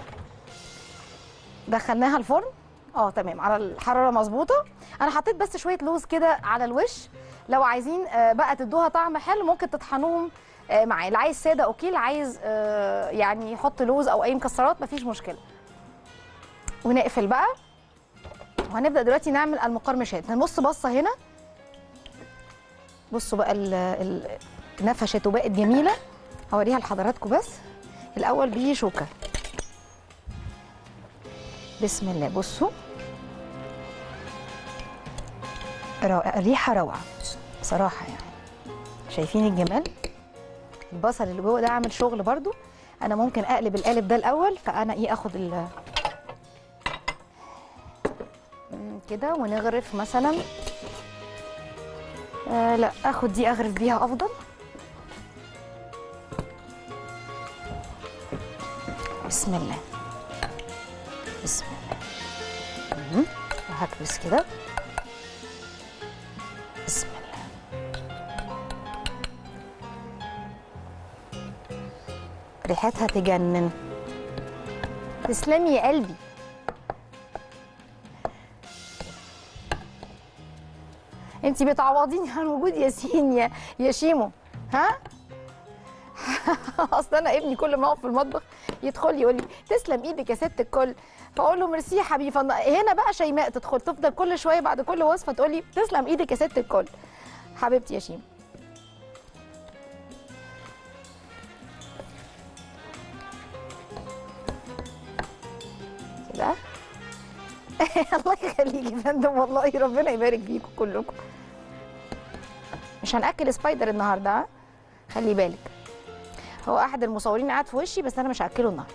دخلناها الفرن اه تمام على الحراره مظبوطه انا حطيت بس شويه لوز كده على الوش لو عايزين آه، بقى تدوها طعم حلو ممكن تطحنوهم آه، معاه اللي عايز ساده اوكي اللي عايز آه، يعني يحط لوز او اي مكسرات مفيش مشكله ونقفل بقى وهنبدا دلوقتي نعمل المقرمشات نبص بصه هنا بصوا بقى ال- ال- نفشت وبقت جميله هوريها لحضراتكم بس الاول بشوكه بسم الله بصوا روعة الريحة روعة بصراحة يعني شايفين الجمال البصل اللي جوه ده عامل شغل برضو انا ممكن اقلب القالب ده الاول فانا ايه اخد ال مم، كده ونغرف مثلا آه لا اخد دي اغرف بيها افضل بسم الله بسم الله مم. وهكبس كده بسم الله ريحتها تجنن تسلمي يا قلبي انتي بتعوضيني عن وجود ياسين يا يا شيمو ها اصل انا ابني كل ما اقف في المطبخ يدخل لي يقول لي تسلم ايدك يا ست الكل فاقول له ميرسي يا حبيبي فن- هنا بقى شيماء تدخل تفضل كل شويه بعد كل وصفه تقول لي تسلم ايدك يا ست الكل حبيبتي يا شيمو كده الله يخليك يا فندم والله ربنا يبارك فيكم كلكم مش هناكل سبايدر النهارده ها؟ خلي بالك هو احد المصورين قاعد في وشي بس انا مش هاكله النهارده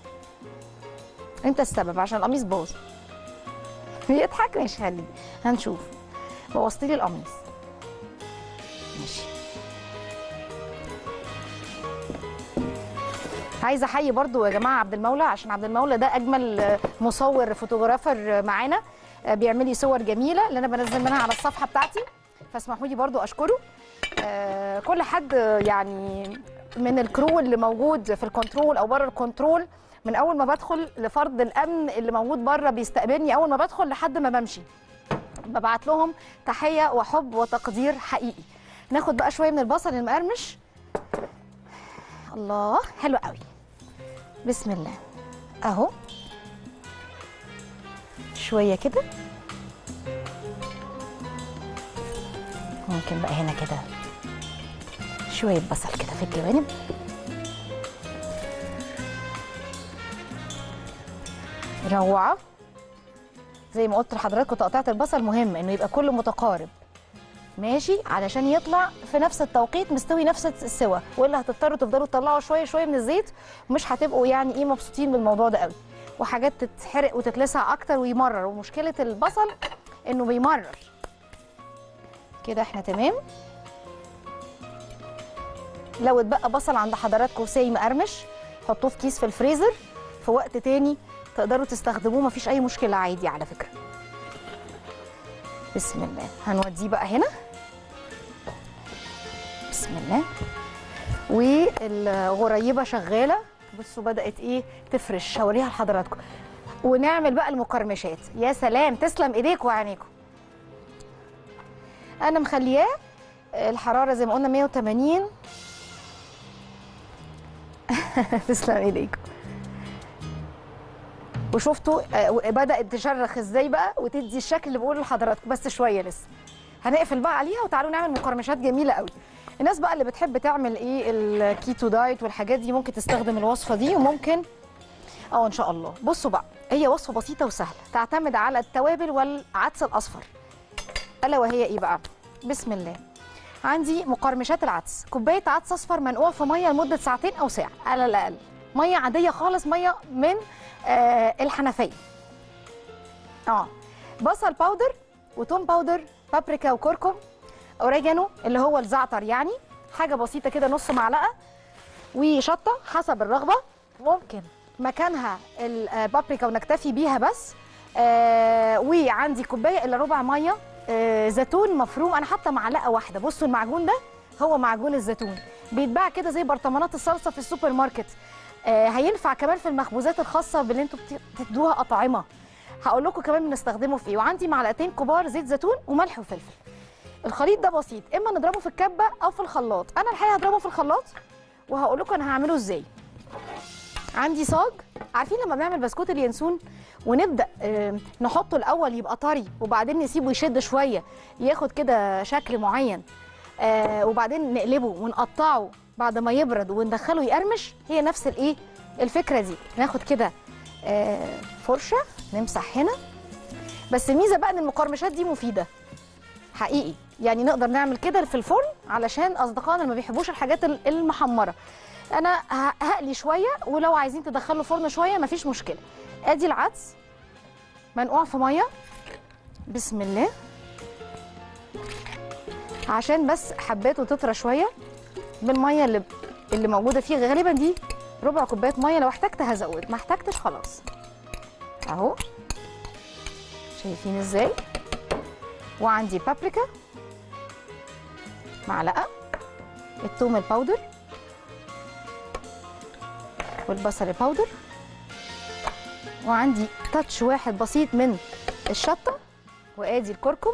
انت السبب عشان القميص باظ بيضحك مش خليه هنشوف بوظت لي القميص ماشي عايزه احيي برضو يا جماعه عبد المولى عشان عبد المولى ده اجمل آه، مصور فوتوغرافر آه، معانا آه، بيعمل لي صور جميله اللي انا بنزل منها على الصفحه بتاعتي فاسمحوا لي برضو اشكره آه، كل حد آه، يعني من الكرو اللي موجود في الكنترول او بره الكنترول من اول ما بدخل لفرد الامن اللي موجود بره بيستقبلني اول ما بدخل لحد ما بمشي ببعت لهم تحيه وحب وتقدير حقيقي ناخد بقى شويه من البصل المقرمش الله حلو قوي بسم الله اهو شويه كده ممكن بقى هنا كده شويه بصل كده في الجوانب روعه زي ما قلت لحضراتكم تقطيعه البصل مهم انه يبقى كله متقارب ماشي علشان يطلع في نفس التوقيت مستوي نفس السوا والا هتضطروا تفضلوا تطلعوا شويه شويه من الزيت ومش هتبقوا يعني ايه مبسوطين بالموضوع ده قوي وحاجات تتحرق وتتلسع اكتر ويمرر ومشكله البصل انه بيمرر كده احنا تمام لو اتبقى بصل عند حضراتكم ساي مقرمش حطوه في كيس في الفريزر في وقت تاني تقدروا تستخدموه مفيش اي مشكله عادي على فكره بسم الله هنوديه بقى هنا بسم الله والغريبه شغاله بصوا بدات ايه تفرش هوريها لحضراتكم ونعمل بقى المقرمشات يا سلام تسلم ايديكم وعينيكم انا مخلياه الحراره زي ما قلنا 180 تسلم ايديكم وشفتوا آه، بدات تشرخ ازاي بقى وتدي الشكل اللي بقوله لحضراتكم بس شويه لسه هنقفل بقى عليها وتعالوا نعمل مقرمشات جميله قوي الناس بقى اللي بتحب تعمل ايه الكيتو دايت والحاجات دي ممكن تستخدم الوصفه دي وممكن اه ان شاء الله بصوا بقى هي وصفه بسيطه وسهله تعتمد على التوابل والعدس الاصفر الا وهي ايه بقى بسم الله عندي مقرمشات العدس كوبايه عدس اصفر منقوع في ميه لمده ساعتين او ساعه على الاقل ميه عاديه خالص ميه من آه الحنفيه اه بصل باودر وتوم باودر بابريكا وكركم اوريجانو اللي هو الزعتر يعني حاجه بسيطه كده نص معلقه وشطه حسب الرغبه ممكن مكانها البابريكا ونكتفي بيها بس آه وعندي كوبايه الا ربع ميه آه زيتون مفروم انا حاطه معلقه واحده بصوا المعجون ده هو معجون الزيتون بيتباع كده زي برطمانات الصلصه في السوبر ماركت آه هينفع كمان في المخبوزات الخاصه باللي انتوا بت- بتدوها اطعمه هقول لكم كمان بنستخدمه في ايه وعندي معلقتين كبار زيت زيتون وملح وفلفل الخليط ده بسيط اما نضربه في الكبه او في الخلاط انا الحقيقه هضربه في الخلاط وهقول لكم انا هعمله ازاي عندي صاج عارفين لما بنعمل بسكوت اليانسون ونبدا آه، نحطه الاول يبقى طري وبعدين نسيبه يشد شويه ياخد كده شكل معين آه وبعدين نقلبه ونقطعه بعد ما يبرد وندخله يقرمش هي نفس الايه الفكره دي ناخد كده آه فرشه نمسح هنا بس الميزه بقى ان المقرمشات دي مفيده حقيقي يعني نقدر نعمل كده في الفرن علشان اصدقائنا اللي ما بيحبوش الحاجات ال- المحمره انا ه- هقلي شويه ولو عايزين تدخلوا فرن شويه مفيش مشكله ادي العدس منقوع في ميه بسم الله عشان بس حباته تطرى شويه بالميه اللي اللي موجوده فيه غالبا دي ربع كوبايه ميه لو احتجت هزود ما احتجتش خلاص اهو شايفين ازاي وعندي بابريكا معلقه الثوم الباودر والبصل الباودر وعندي تاتش واحد بسيط من الشطه وادي الكركم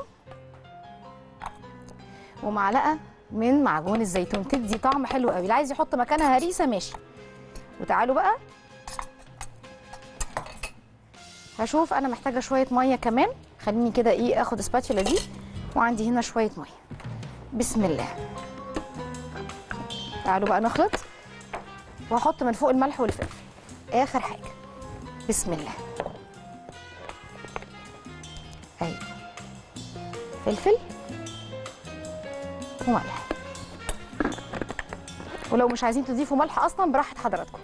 ومعلقه من معجون الزيتون تدي طعم حلو قوي اللي عايز يحط مكانها هريسه ماشي وتعالوا بقى هشوف انا محتاجه شويه ميه كمان خليني كده ايه اخد سباتشولا دي وعندي هنا شويه ميه بسم الله تعالوا بقى نخلط واحط من فوق الملح والفلفل اخر حاجه بسم الله اهي فلفل وملح ولو مش عايزين تضيفوا ملح اصلا براحه حضراتكم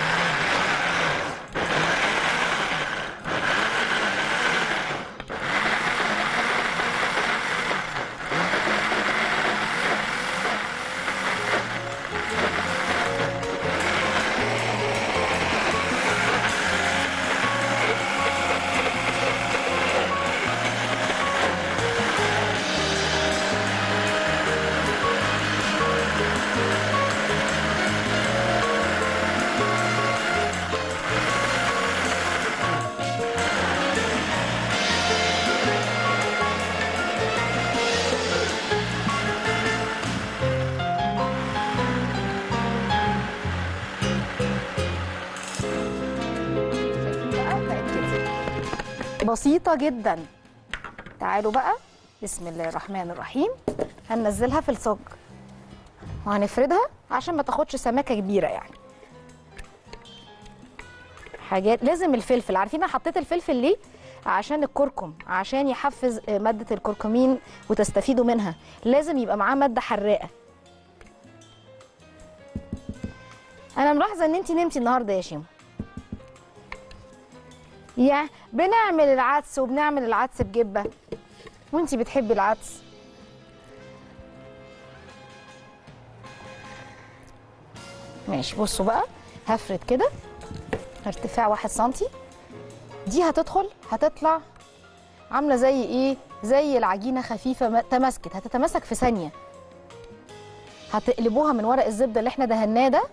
شايفين بقى بقت كده بسيطة جدا تعالوا بقى بسم الله الرحمن الرحيم هننزلها في الصاج وهنفردها عشان ما تاخدش سماكة كبيرة يعني حاجات لازم الفلفل عارفين انا حطيت الفلفل ليه عشان الكركم عشان يحفز آه، مادة الكركمين وتستفيدوا منها لازم يبقى معاه مادة حراقة انا ملاحظة ان انتي نمتي النهاردة يا شيمو يا بنعمل العدس وبنعمل العدس بجبه وانتي بتحبي العدس ماشي بصوا بقى هفرد كده ارتفاع واحد سنتي دي هتدخل هتطلع عامله زي ايه زي العجينه خفيفه ما- تماسكت هتتماسك في ثانيه هتقلبوها من ورق الزبده اللي احنا دهناه ده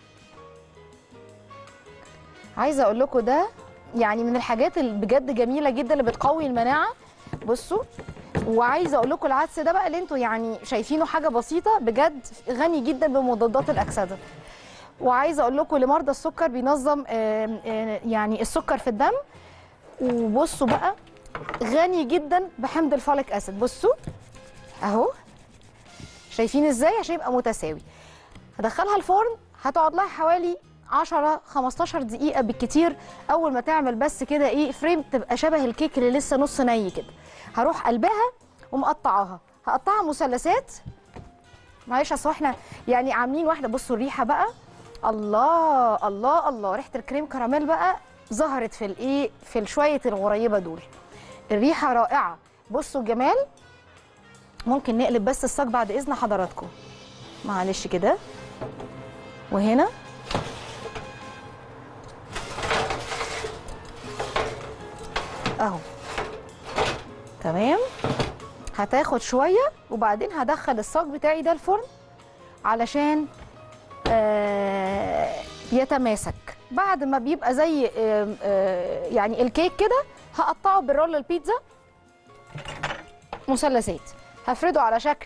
عايزه اقول لكم ده يعني من الحاجات اللي بجد جميله جدا اللي بتقوي المناعه بصوا وعايزه اقول لكم العدس ده بقى اللي انتوا يعني شايفينه حاجه بسيطه بجد غني جدا بمضادات الاكسده وعايزه اقول لكم لمرضى السكر بينظم آم، آه، يعني السكر في الدم وبصوا بقى غني جدا بحمض الفوليك اسيد بصوا اهو شايفين ازاي عشان يبقى متساوي هدخلها الفرن هتقعد لها حوالي 10 15 دقيقة بالكتير أول ما تعمل بس كده إيه فريم تبقى شبه الكيك اللي لسه نص ني كده هروح قلبها ومقطعاها هقطعها مثلثات معلش اصل احنا يعني عاملين واحدة بصوا الريحة بقى الله الله الله ريحة الكريم كراميل بقى ظهرت في الايه في شوية الغريبة دول الريحة رائعة بصوا الجمال ممكن نقلب بس الصاج بعد إذن حضراتكم معلش كده وهنا اهو تمام هتاخد شويه وبعدين هدخل الصاج بتاعي ده الفرن علشان آه يتماسك بعد ما بيبقى زي آه آه يعني الكيك كده هقطعه بالرول البيتزا مثلثات هفرده على شكل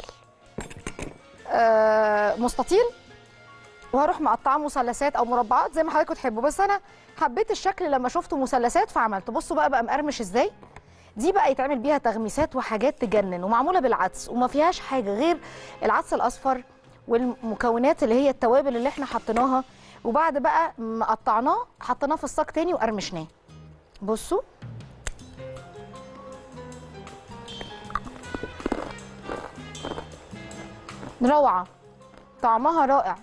آه مستطيل وهروح مقطعاه مثلثات او مربعات زي ما حضراتكم تحبوا بس انا حبيت الشكل لما شفته مثلثات فعملته بصوا بقى بقى مقرمش ازاي دي بقى يتعمل بيها تغميسات وحاجات تجنن ومعموله بالعدس وما فيهاش حاجه غير العدس الاصفر والمكونات اللي هي التوابل اللي احنا حطيناها وبعد بقى ما قطعناه حطيناه في الصاج تاني وقرمشناه بصوا روعه طعمها رائع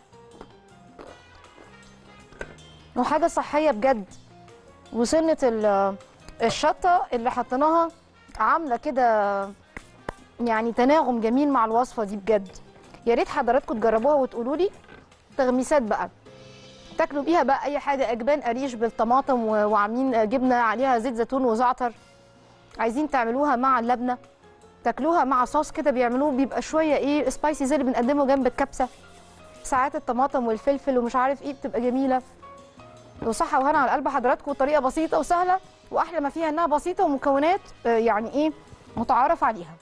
وحاجه صحيه بجد وسنه ال- الشطه اللي حطيناها عامله كده يعني تناغم جميل مع الوصفه دي بجد يا ريت حضراتكم تجربوها وتقولوا لي تغميسات بقى تاكلوا بيها بقى اي حاجه اجبان قريش بالطماطم و- وعاملين جبنه عليها زيت زيتون وزعتر عايزين تعملوها مع اللبنه تاكلوها مع صوص كده بيعملوه بيبقى شويه ايه سبايسي زي اللي بنقدمه جنب الكبسه ساعات الطماطم والفلفل ومش عارف ايه بتبقى جميله وصحه وهنا على قلب حضراتكم طريقه بسيطه وسهله واحلى ما فيها انها بسيطه ومكونات آه، يعني ايه متعارف عليها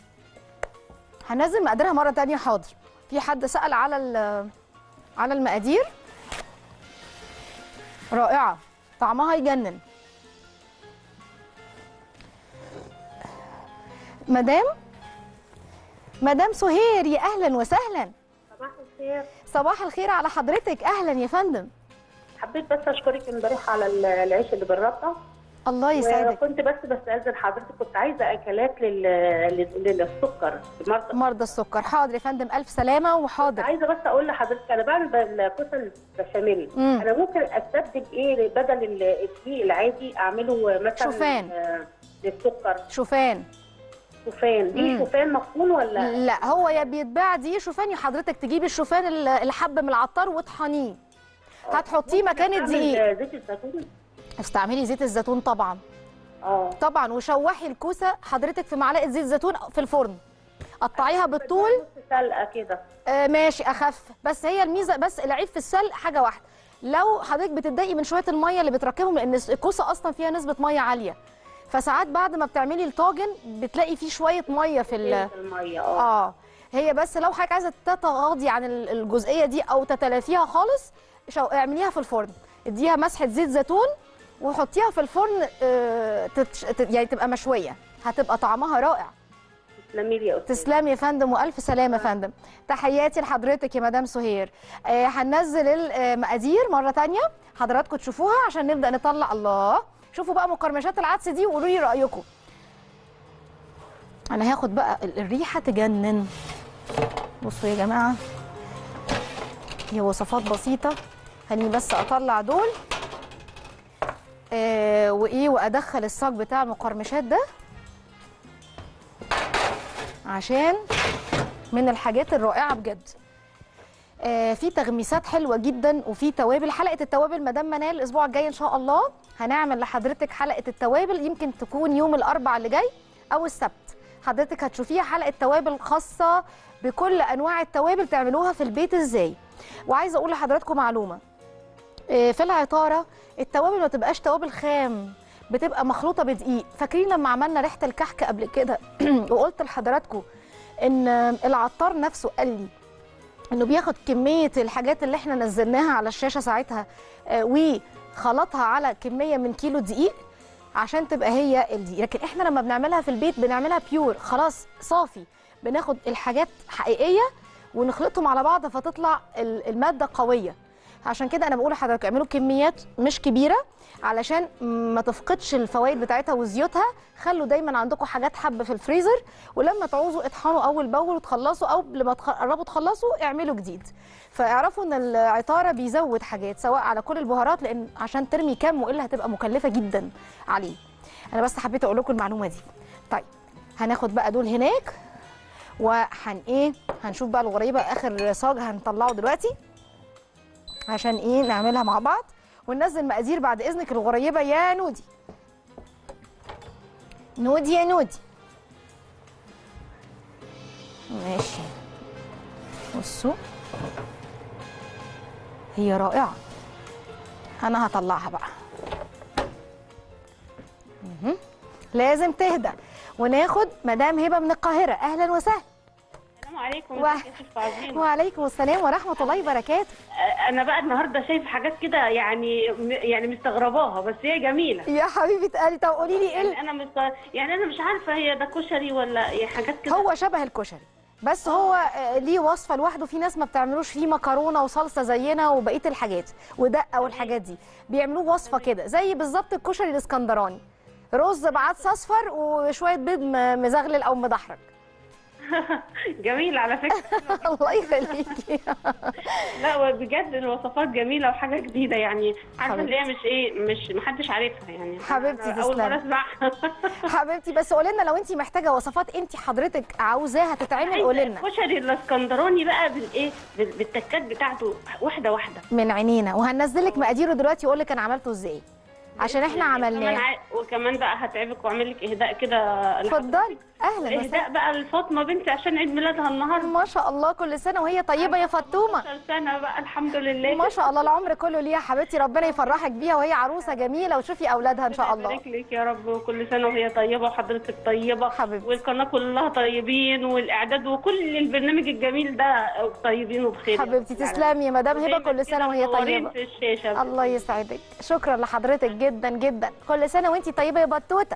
هنزل مقاديرها مره تانية حاضر في حد سال على ال- على المقادير رائعه طعمها يجنن مدام مدام سهير يا اهلا وسهلا صباح الخير صباح الخير على حضرتك اهلا يا فندم حبيت بس اشكرك امبارح على ال- العيش اللي بالربطه الله يسعدك وكنت بس بستاذن حضرتك كنت عايزه اكلات لل... لل... للسكر مرضى مرضى السكر حاضر يا فندم الف سلامه وحاضر عايزه بس اقول لحضرتك انا بعمل الكوسه البشاميل مم. انا ممكن استبدل ايه بدل ال- الدقيق العادي اعمله مثلا شوفان. آه، للسكر شوفان شوفان دي مم. شوفان مطحون ولا لا هو يا بيتباع دي شوفان يا حضرتك تجيبي الشوفان ال- الحب من العطار وطحنيه هتحطيه مكان أعمل، الدقيق آه، زيت الزيتون استعملي زيت الزيتون طبعا اه طبعا وشوحي الكوسه حضرتك في معلقه زيت زيتون في الفرن قطعيها بالطول نص سلقه كده آه ماشي اخف بس هي الميزه بس العيب في السلق حاجه واحده لو حضرتك بتتضايقي من شويه الميه اللي بتركبهم لان الكوسه اصلا فيها نسبه ميه عاليه فساعات بعد ما بتعملي الطاجن بتلاقي فيه شويه ميه في ال في الميه اه اه هي بس لو حضرتك عايزه تتغاضي عن ال- الجزئيه دي او تتلافيها خالص شو اعمليها في الفرن اديها مسحه زيت زيتون وحطيها في الفرن آه تتش... تت- يعني تبقى مشويه هتبقى طعمها رائع تسلمي لي يا استاذ تسلمي يا فندم والف سلامه يا فندم تحياتي لحضرتك يا مدام سهير آه هننزل المقادير مره تانية حضراتكم تشوفوها عشان نبدا نطلع الله شوفوا بقى مقرمشات العدس دي وقولوا لي رايكم انا هاخد بقى ال- الريحه تجنن بصوا يا جماعه هي وصفات بسيطه خليني بس اطلع دول آه وايه وادخل الصاج بتاع المقرمشات ده عشان من الحاجات الرائعه بجد آه في تغميسات حلوه جدا وفي توابل حلقه التوابل مدام منال الاسبوع الجاي ان شاء الله هنعمل لحضرتك حلقه التوابل يمكن تكون يوم الاربع اللي جاي او السبت حضرتك هتشوفيها حلقه توابل خاصه بكل انواع التوابل تعملوها في البيت ازاي وعايزه اقول لحضراتكم معلومه آه، في العطاره التوابل ما تبقاش توابل خام بتبقى مخلوطه بدقيق فاكرين لما عملنا ريحه الكحك قبل كده وقلت لحضراتكم ان العطار نفسه قال لي انه بياخد كميه الحاجات اللي احنا نزلناها على الشاشه ساعتها آه، وخلطها على كميه من كيلو دقيق عشان تبقى هي الدقيق لكن احنا لما بنعملها في البيت بنعملها بيور خلاص صافي بناخد الحاجات حقيقيه ونخلطهم على بعض فتطلع ال- الماده قويه عشان كده انا بقول لحضرتك اعملوا كميات مش كبيره علشان ما تفقدش الفوائد بتاعتها وزيوتها خلوا دايما عندكم حاجات حب في الفريزر ولما تعوزوا اطحنوا اول باول وتخلصوا او قبل ما تقربوا تخلصوا اعملوا جديد فاعرفوا ان العطاره بيزود حاجات سواء على كل البهارات لان عشان ترمي كم والا هتبقى مكلفه جدا عليه انا بس حبيت اقول لكم المعلومه دي طيب هناخد بقى دول هناك وهن ايه هنشوف بقى الغريبه اخر صاج هنطلعه دلوقتي عشان ايه نعملها مع بعض وننزل مقادير بعد اذنك الغريبه يا نودي نودي يا نودي ماشي بصوا هي رائعه انا هطلعها بقى مهم. لازم تهدى وناخد مدام هبه من القاهره اهلا وسهلا السلام عليكم و- ازيك يا شيخ عظيم وعليكم السلام ورحمه الله وبركاته انا بقى النهارده شايف حاجات كده يعني يعني مستغرباها بس هي جميله يا حبيبه قلبي طب قولي لي ايه يعني انا مست... يعني انا مش عارفه هي ده كشري ولا هي حاجات كده هو شبه الكشري بس هو آه، ليه وصفه لوحده في ناس ما بتعملوش فيه مكرونه وصلصه زينا وبقيه الحاجات ودقه والحاجات دي بيعملوه وصفه كده زي بالظبط الكشري الاسكندراني رز بعدس اصفر وشويه بيض م- مزغلل او مدحرج جميل على فكره الله يخليكي لا بجد الوصفات جميله وحاجه جديده يعني عارفه حبيبتي. اللي هي مش ايه مش محدش عارفها يعني حبيبتي أنا اول تسلمي. مره اسمعها حبيبتي بس قولي لنا لو انت محتاجه وصفات انت حضرتك عاوزاها تتعمل قولي لنا الكشري الاسكندراني بقى بالايه بال- بالتكات بتاعته واحده واحده من عينينا وهنزل لك مقاديره دلوقتي واقول لك انا عملته ازاي عشان احنا وكمان عملناه ع- وكمان بقى هتعبك واعمل لك اهداء كده اتفضلي اهلا اهداء وسهلا بقى لفاطمه بنتي عشان عيد ميلادها النهارده ما شاء الله كل سنه وهي طيبه يا فطومه 12 سنه بقى الحمد لله ما شاء الله العمر كله ليها حبيبتي ربنا يفرحك بيها وهي عروسه جميله وشوفي اولادها ان شاء الله يبارك لك يا رب وكل سنه وهي طيبه وحضرتك طيبه حبيبتي. والقناه كلها طيبين والاعداد وكل البرنامج الجميل ده طيبين وبخير حبيبتي تسلمي يا مدام هبه كل سنه وهي منورين طيبه في الشاشه الله يسعدك شكرا لحضرتك جدا جدا كل سنه وانت طيبه يا بطوطه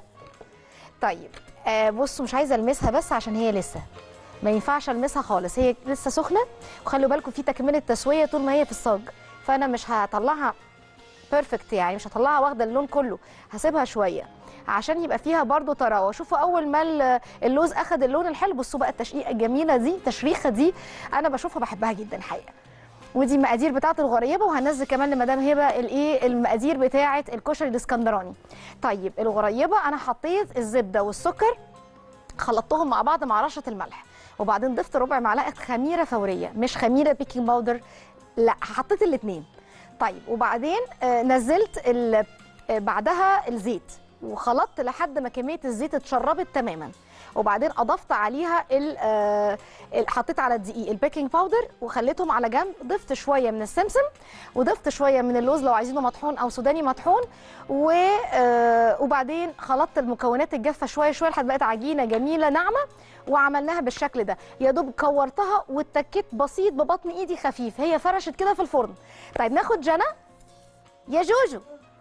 طيب آه بصوا مش عايزه المسها بس عشان هي لسه ما ينفعش المسها خالص هي لسه سخنه وخلوا بالكم في تكمله تسويه طول ما هي في الصاج فانا مش هطلعها بيرفكت يعني مش هطلعها واخده اللون كله هسيبها شويه عشان يبقى فيها برضو طراوه شوفوا اول ما ال- اللوز اخد اللون الحلو بصوا بقى التشقيقه الجميله دي التشريخه دي انا بشوفها بحبها جدا الحقيقه ودي المقادير بتاعه الغريبه وهنزل كمان لمدام هبه الايه المقادير بتاعه الكشري الاسكندراني طيب الغريبه انا حطيت الزبده والسكر خلطتهم مع بعض مع رشه الملح وبعدين ضفت ربع معلقه خميره فوريه مش خميره بيكنج باودر لا حطيت الاثنين طيب وبعدين آه، نزلت ال- آه، بعدها الزيت وخلطت لحد ما كميه الزيت اتشربت تماما وبعدين اضفت عليها ال- آه، ال- حطيت على الدقيق البيكنج باودر وخليتهم على جنب ضفت شويه من السمسم وضفت شويه من اللوز لو عايزينه مطحون او سوداني مطحون و آه، وبعدين خلطت المكونات الجافه شويه شويه لحد بقت عجينه جميله ناعمه وعملناها بالشكل ده يا دوب كورتها واتكيت بسيط ببطن ايدي خفيف هي فرشت كده في الفرن طيب ناخد جنى يا جوجو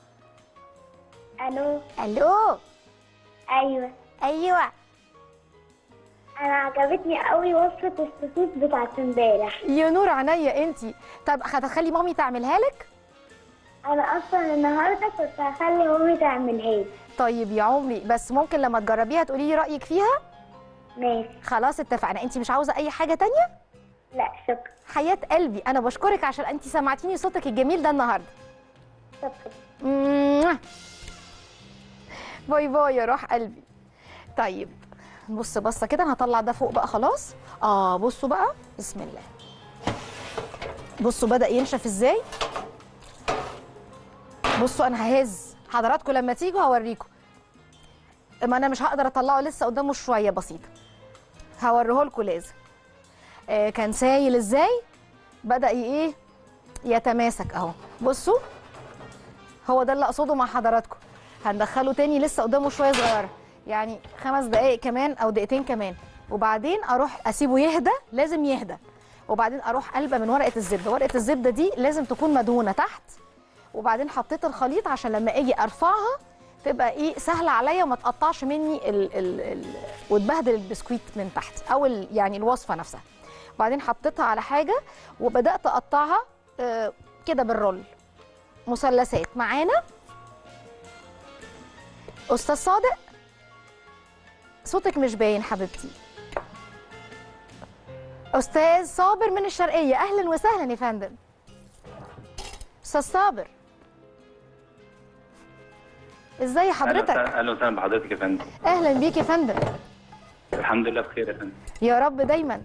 الو الو ايوه ايوه انا عجبتني قوي وصفه السوسيس بتاعت امبارح يا نور عينيا انتي طب هتخلي مامي تعملها لك انا اصلا النهارده كنت هخلي مامي تعملها لي طيب يا عمري بس ممكن لما تجربيها تقولي لي رايك فيها ماشي خلاص اتفقنا انتي مش عاوزه اي حاجه تانية لا شكرا حياه قلبي انا بشكرك عشان انتي سمعتيني صوتك الجميل ده النهارده شكرا موah. باي باي يا روح قلبي طيب بص بصه كده انا هطلع ده فوق بقى خلاص اه بصوا بقى بسم الله بصوا بدا ينشف ازاي بصوا انا ههز حضراتكم لما تيجوا هوريكم ما انا مش هقدر اطلعه لسه قدامه شويه بسيطه هوريه لكم لازم آه كان سايل ازاي بدا ي- ايه يتماسك اهو بصوا هو ده اللي اقصده مع حضراتكم هندخله تاني لسه قدامه شويه صغيره يعني خمس دقائق كمان او دقيقتين كمان وبعدين اروح اسيبه يهدى لازم يهدى وبعدين اروح قلبه من ورقه الزبده ورقه الزبده دي لازم تكون مدهونه تحت وبعدين حطيت الخليط عشان لما اجي ارفعها تبقى ايه سهله عليا وما تقطعش مني ال ال ال وتبهدل البسكويت من تحت او ال يعني الوصفه نفسها وبعدين حطيتها على حاجه وبدات اقطعها آه كده بالرول مثلثات معانا استاذ صادق صوتك مش باين حبيبتي استاذ صابر من الشرقيه اهلا وسهلا يا فندم استاذ صابر ازاي حضرتك اهلا وسهلا بحضرتك يا فندم اهلا بيك يا فندم الحمد لله بخير يا فندم يا رب دايما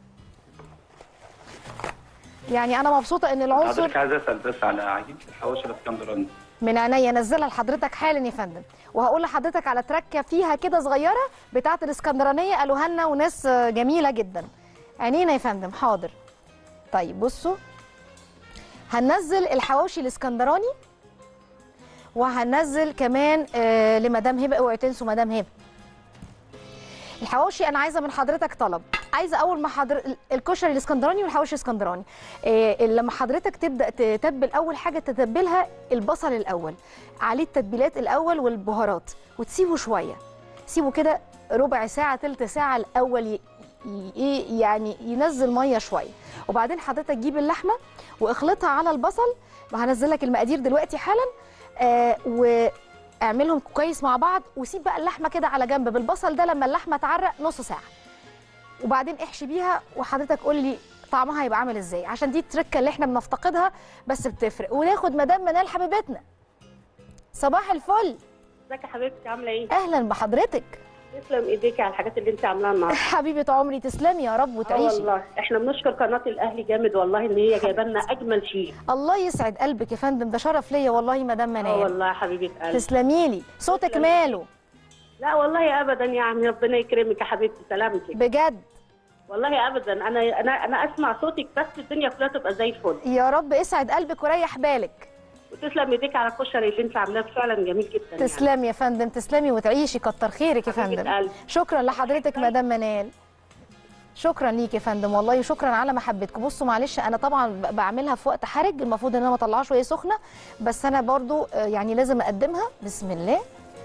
يعني انا مبسوطه ان العنصر حضرتك عايز اسال بس على عجينه الحواوشي الاسكندراني من عينيا انزلها لحضرتك حالا يا فندم وهقول لحضرتك على تركه فيها كده صغيره بتاعه الاسكندرانيه قالوها لنا وناس آه، جميله جدا عينينا يا فندم حاضر طيب بصوا هننزل الحواوشي الاسكندراني وهننزل كمان آه لمدام هبه اوعي تنسوا مدام هبه الحواوشي انا عايزه من حضرتك طلب عايزه اول ما حضر الكشري الاسكندراني والحواوشي الاسكندراني إيه لما حضرتك تبدا تتبل اول حاجه تتبلها البصل الاول عليه التتبيلات الاول والبهارات وتسيبه شويه سيبه كده ربع ساعه تلت ساعه الاول ي- ي- ايه يعني ينزل ميه شويه وبعدين حضرتك تجيب اللحمه واخلطها على البصل وهنزل لك المقادير دلوقتي حالا آه واعملهم كويس مع بعض وسيب بقى اللحمه كده على جنب بالبصل ده لما اللحمه تعرق نص ساعه وبعدين احشي بيها وحضرتك قول لي طعمها هيبقى عامل ازاي عشان دي التركه اللي احنا بنفتقدها بس بتفرق وناخد مدام منال حبيبتنا صباح الفل ازيك يا حبيبتي عامله ايه؟ اهلا بحضرتك تسلم ايديكي على الحاجات اللي انت عاملاها النهارده حبيبه عمري تسلمي يا رب اه وتعيشي والله احنا بنشكر قناه الاهلي جامد والله ان هي جايبه لنا اجمل شيء الله يسعد قلبك يا فندم ده شرف ليا والله مدام اه منال والله يا حبيبه قلبي تسلمي لي صوتك تسلمي. ماله لا والله ابدا يعني ربنا يكرمك يا حبيبتي سلامتك بجد والله ابدا انا انا انا اسمع صوتك بس الدنيا كلها تبقى زي الفل يا رب اسعد قلبك وريح بالك وتسلم ايديك على الكشري اللي انت عاملاه فعلا جميل جدا يعني. تسلمي يا فندم تسلمي وتعيشي كتر خيرك يا حبيبة فندم قلبي. شكرا لحضرتك مدام منال شكرا ليك يا فندم والله شكرا على محبتكم بصوا معلش انا طبعا ب- بعملها في وقت حرج المفروض ان انا ما اطلعهاش وهي سخنه بس انا برضو آه، يعني لازم اقدمها بسم الله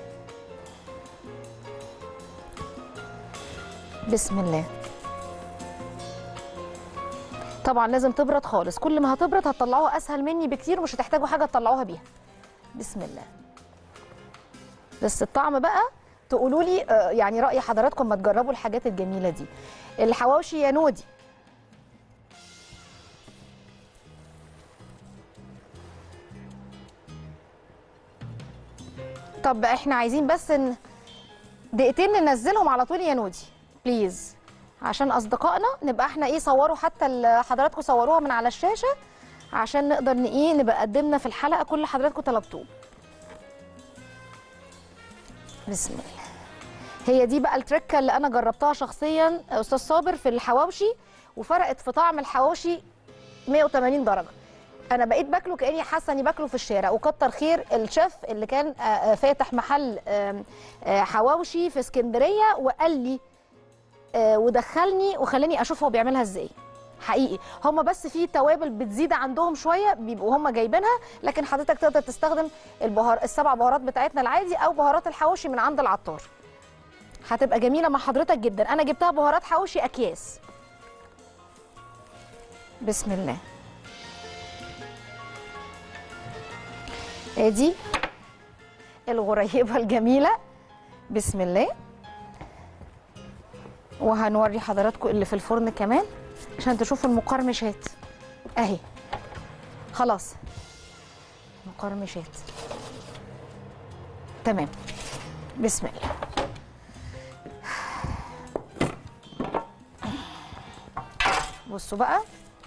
بسم الله طبعا لازم تبرد خالص كل ما هتبرد هتطلعوها اسهل مني بكتير ومش هتحتاجوا حاجه تطلعوها بيها بسم الله بس الطعم بقى تقولوا لي آه، يعني راي حضراتكم ما تجربوا الحاجات الجميله دي الحواوشي يا نودي طب احنا عايزين بس ن... دقيقتين ننزلهم على طول يا نودي بليز عشان اصدقائنا نبقى احنا ايه صوروا حتى ال- حضراتكم صوروها من على الشاشه عشان نقدر ن- ايه نبقى قدمنا في الحلقه كل اللي حضراتكم طلبتوه بسم الله هي دي بقى التركه اللي انا جربتها شخصيا استاذ صابر في الحواوشي وفرقت في طعم الحواوشي 180 درجه انا بقيت باكله كاني حاسه اني باكله في الشارع وكتر خير الشيف اللي كان آه، آه، فاتح محل آم، آه، حواوشي في اسكندريه وقال لي آه، ودخلني وخلاني اشوف هو بيعملها ازاي حقيقي هم بس في توابل بتزيد عندهم شويه بيبقوا هم جايبينها لكن حضرتك تقدر تستخدم البهار السبع بهارات بتاعتنا العادي او بهارات الحواوشي من عند العطار هتبقى جميله مع حضرتك جدا انا جبتها بهارات حواوشي اكياس بسم الله ادي الغريبه الجميله بسم الله وهنوري حضراتكم اللي في الفرن كمان عشان تشوفوا المقرمشات اهي خلاص مقرمشات تمام بسم الله بصوا بقى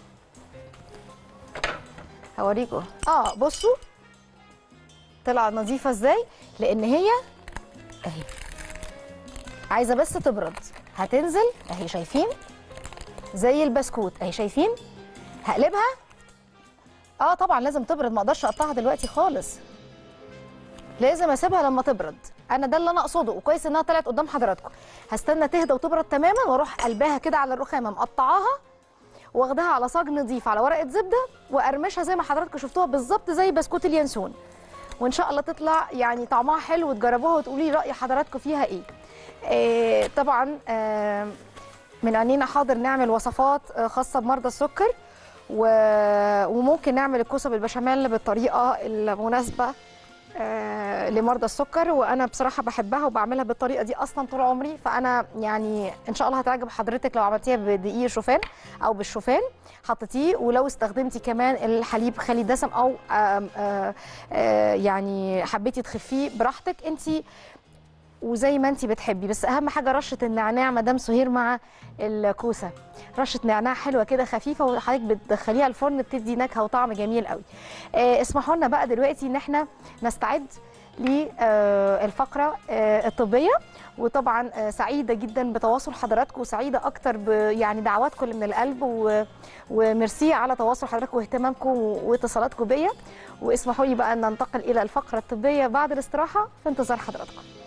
هوريكم اه بصوا طلعت نظيفه ازاي لان هي اهي عايزه بس تبرد هتنزل اهي شايفين زي البسكوت اهي شايفين هقلبها اه طبعا لازم تبرد ما اقدرش اقطعها دلوقتي خالص لازم اسيبها لما تبرد انا ده اللي انا اقصده وكويس انها طلعت قدام حضراتكم هستنى تهدى وتبرد تماما واروح قلبها كده على الرخامه مقطعاها واخدها على صاج نظيف على ورقه زبده وارمشها زي ما حضراتكم شفتوها بالظبط زي بسكوت اليانسون وان شاء الله تطلع يعني طعمها حلو وتجربوها وتقولي لي راي حضراتكم فيها ايه آه طبعا آه من عينينا حاضر نعمل وصفات آه، خاصه بمرضى السكر و... وممكن نعمل الكوسه بالبشاميل بالطريقه المناسبه آه، لمرضى السكر وانا بصراحه بحبها وبعملها بالطريقه دي اصلا طول عمري فانا يعني ان شاء الله هتعجب حضرتك لو عملتيها بدقيق شوفان او بالشوفان حطيتيه ولو استخدمتي كمان الحليب خالي دسم او آم، آه، آه، يعني حبيتي تخفيه براحتك انت وزي ما انت بتحبي بس اهم حاجه رشه النعناع مدام سهير مع الكوسه رشه نعناع حلوه كده خفيفه وحضرتك بتدخليها الفرن بتدي نكهه وطعم جميل قوي آه، اسمحوا لنا بقى دلوقتي ان احنا نستعد للفقره الطبيه وطبعا آه، سعيده جدا بتواصل حضراتكم وسعيده اكتر ب يعني دعواتكم اللي من القلب و... وميرسي على تواصل حضراتكم واهتمامكم واتصالاتكم بيا واسمحوا لي بقى ان ننتقل الى الفقره الطبيه بعد الاستراحه في انتظار حضراتكم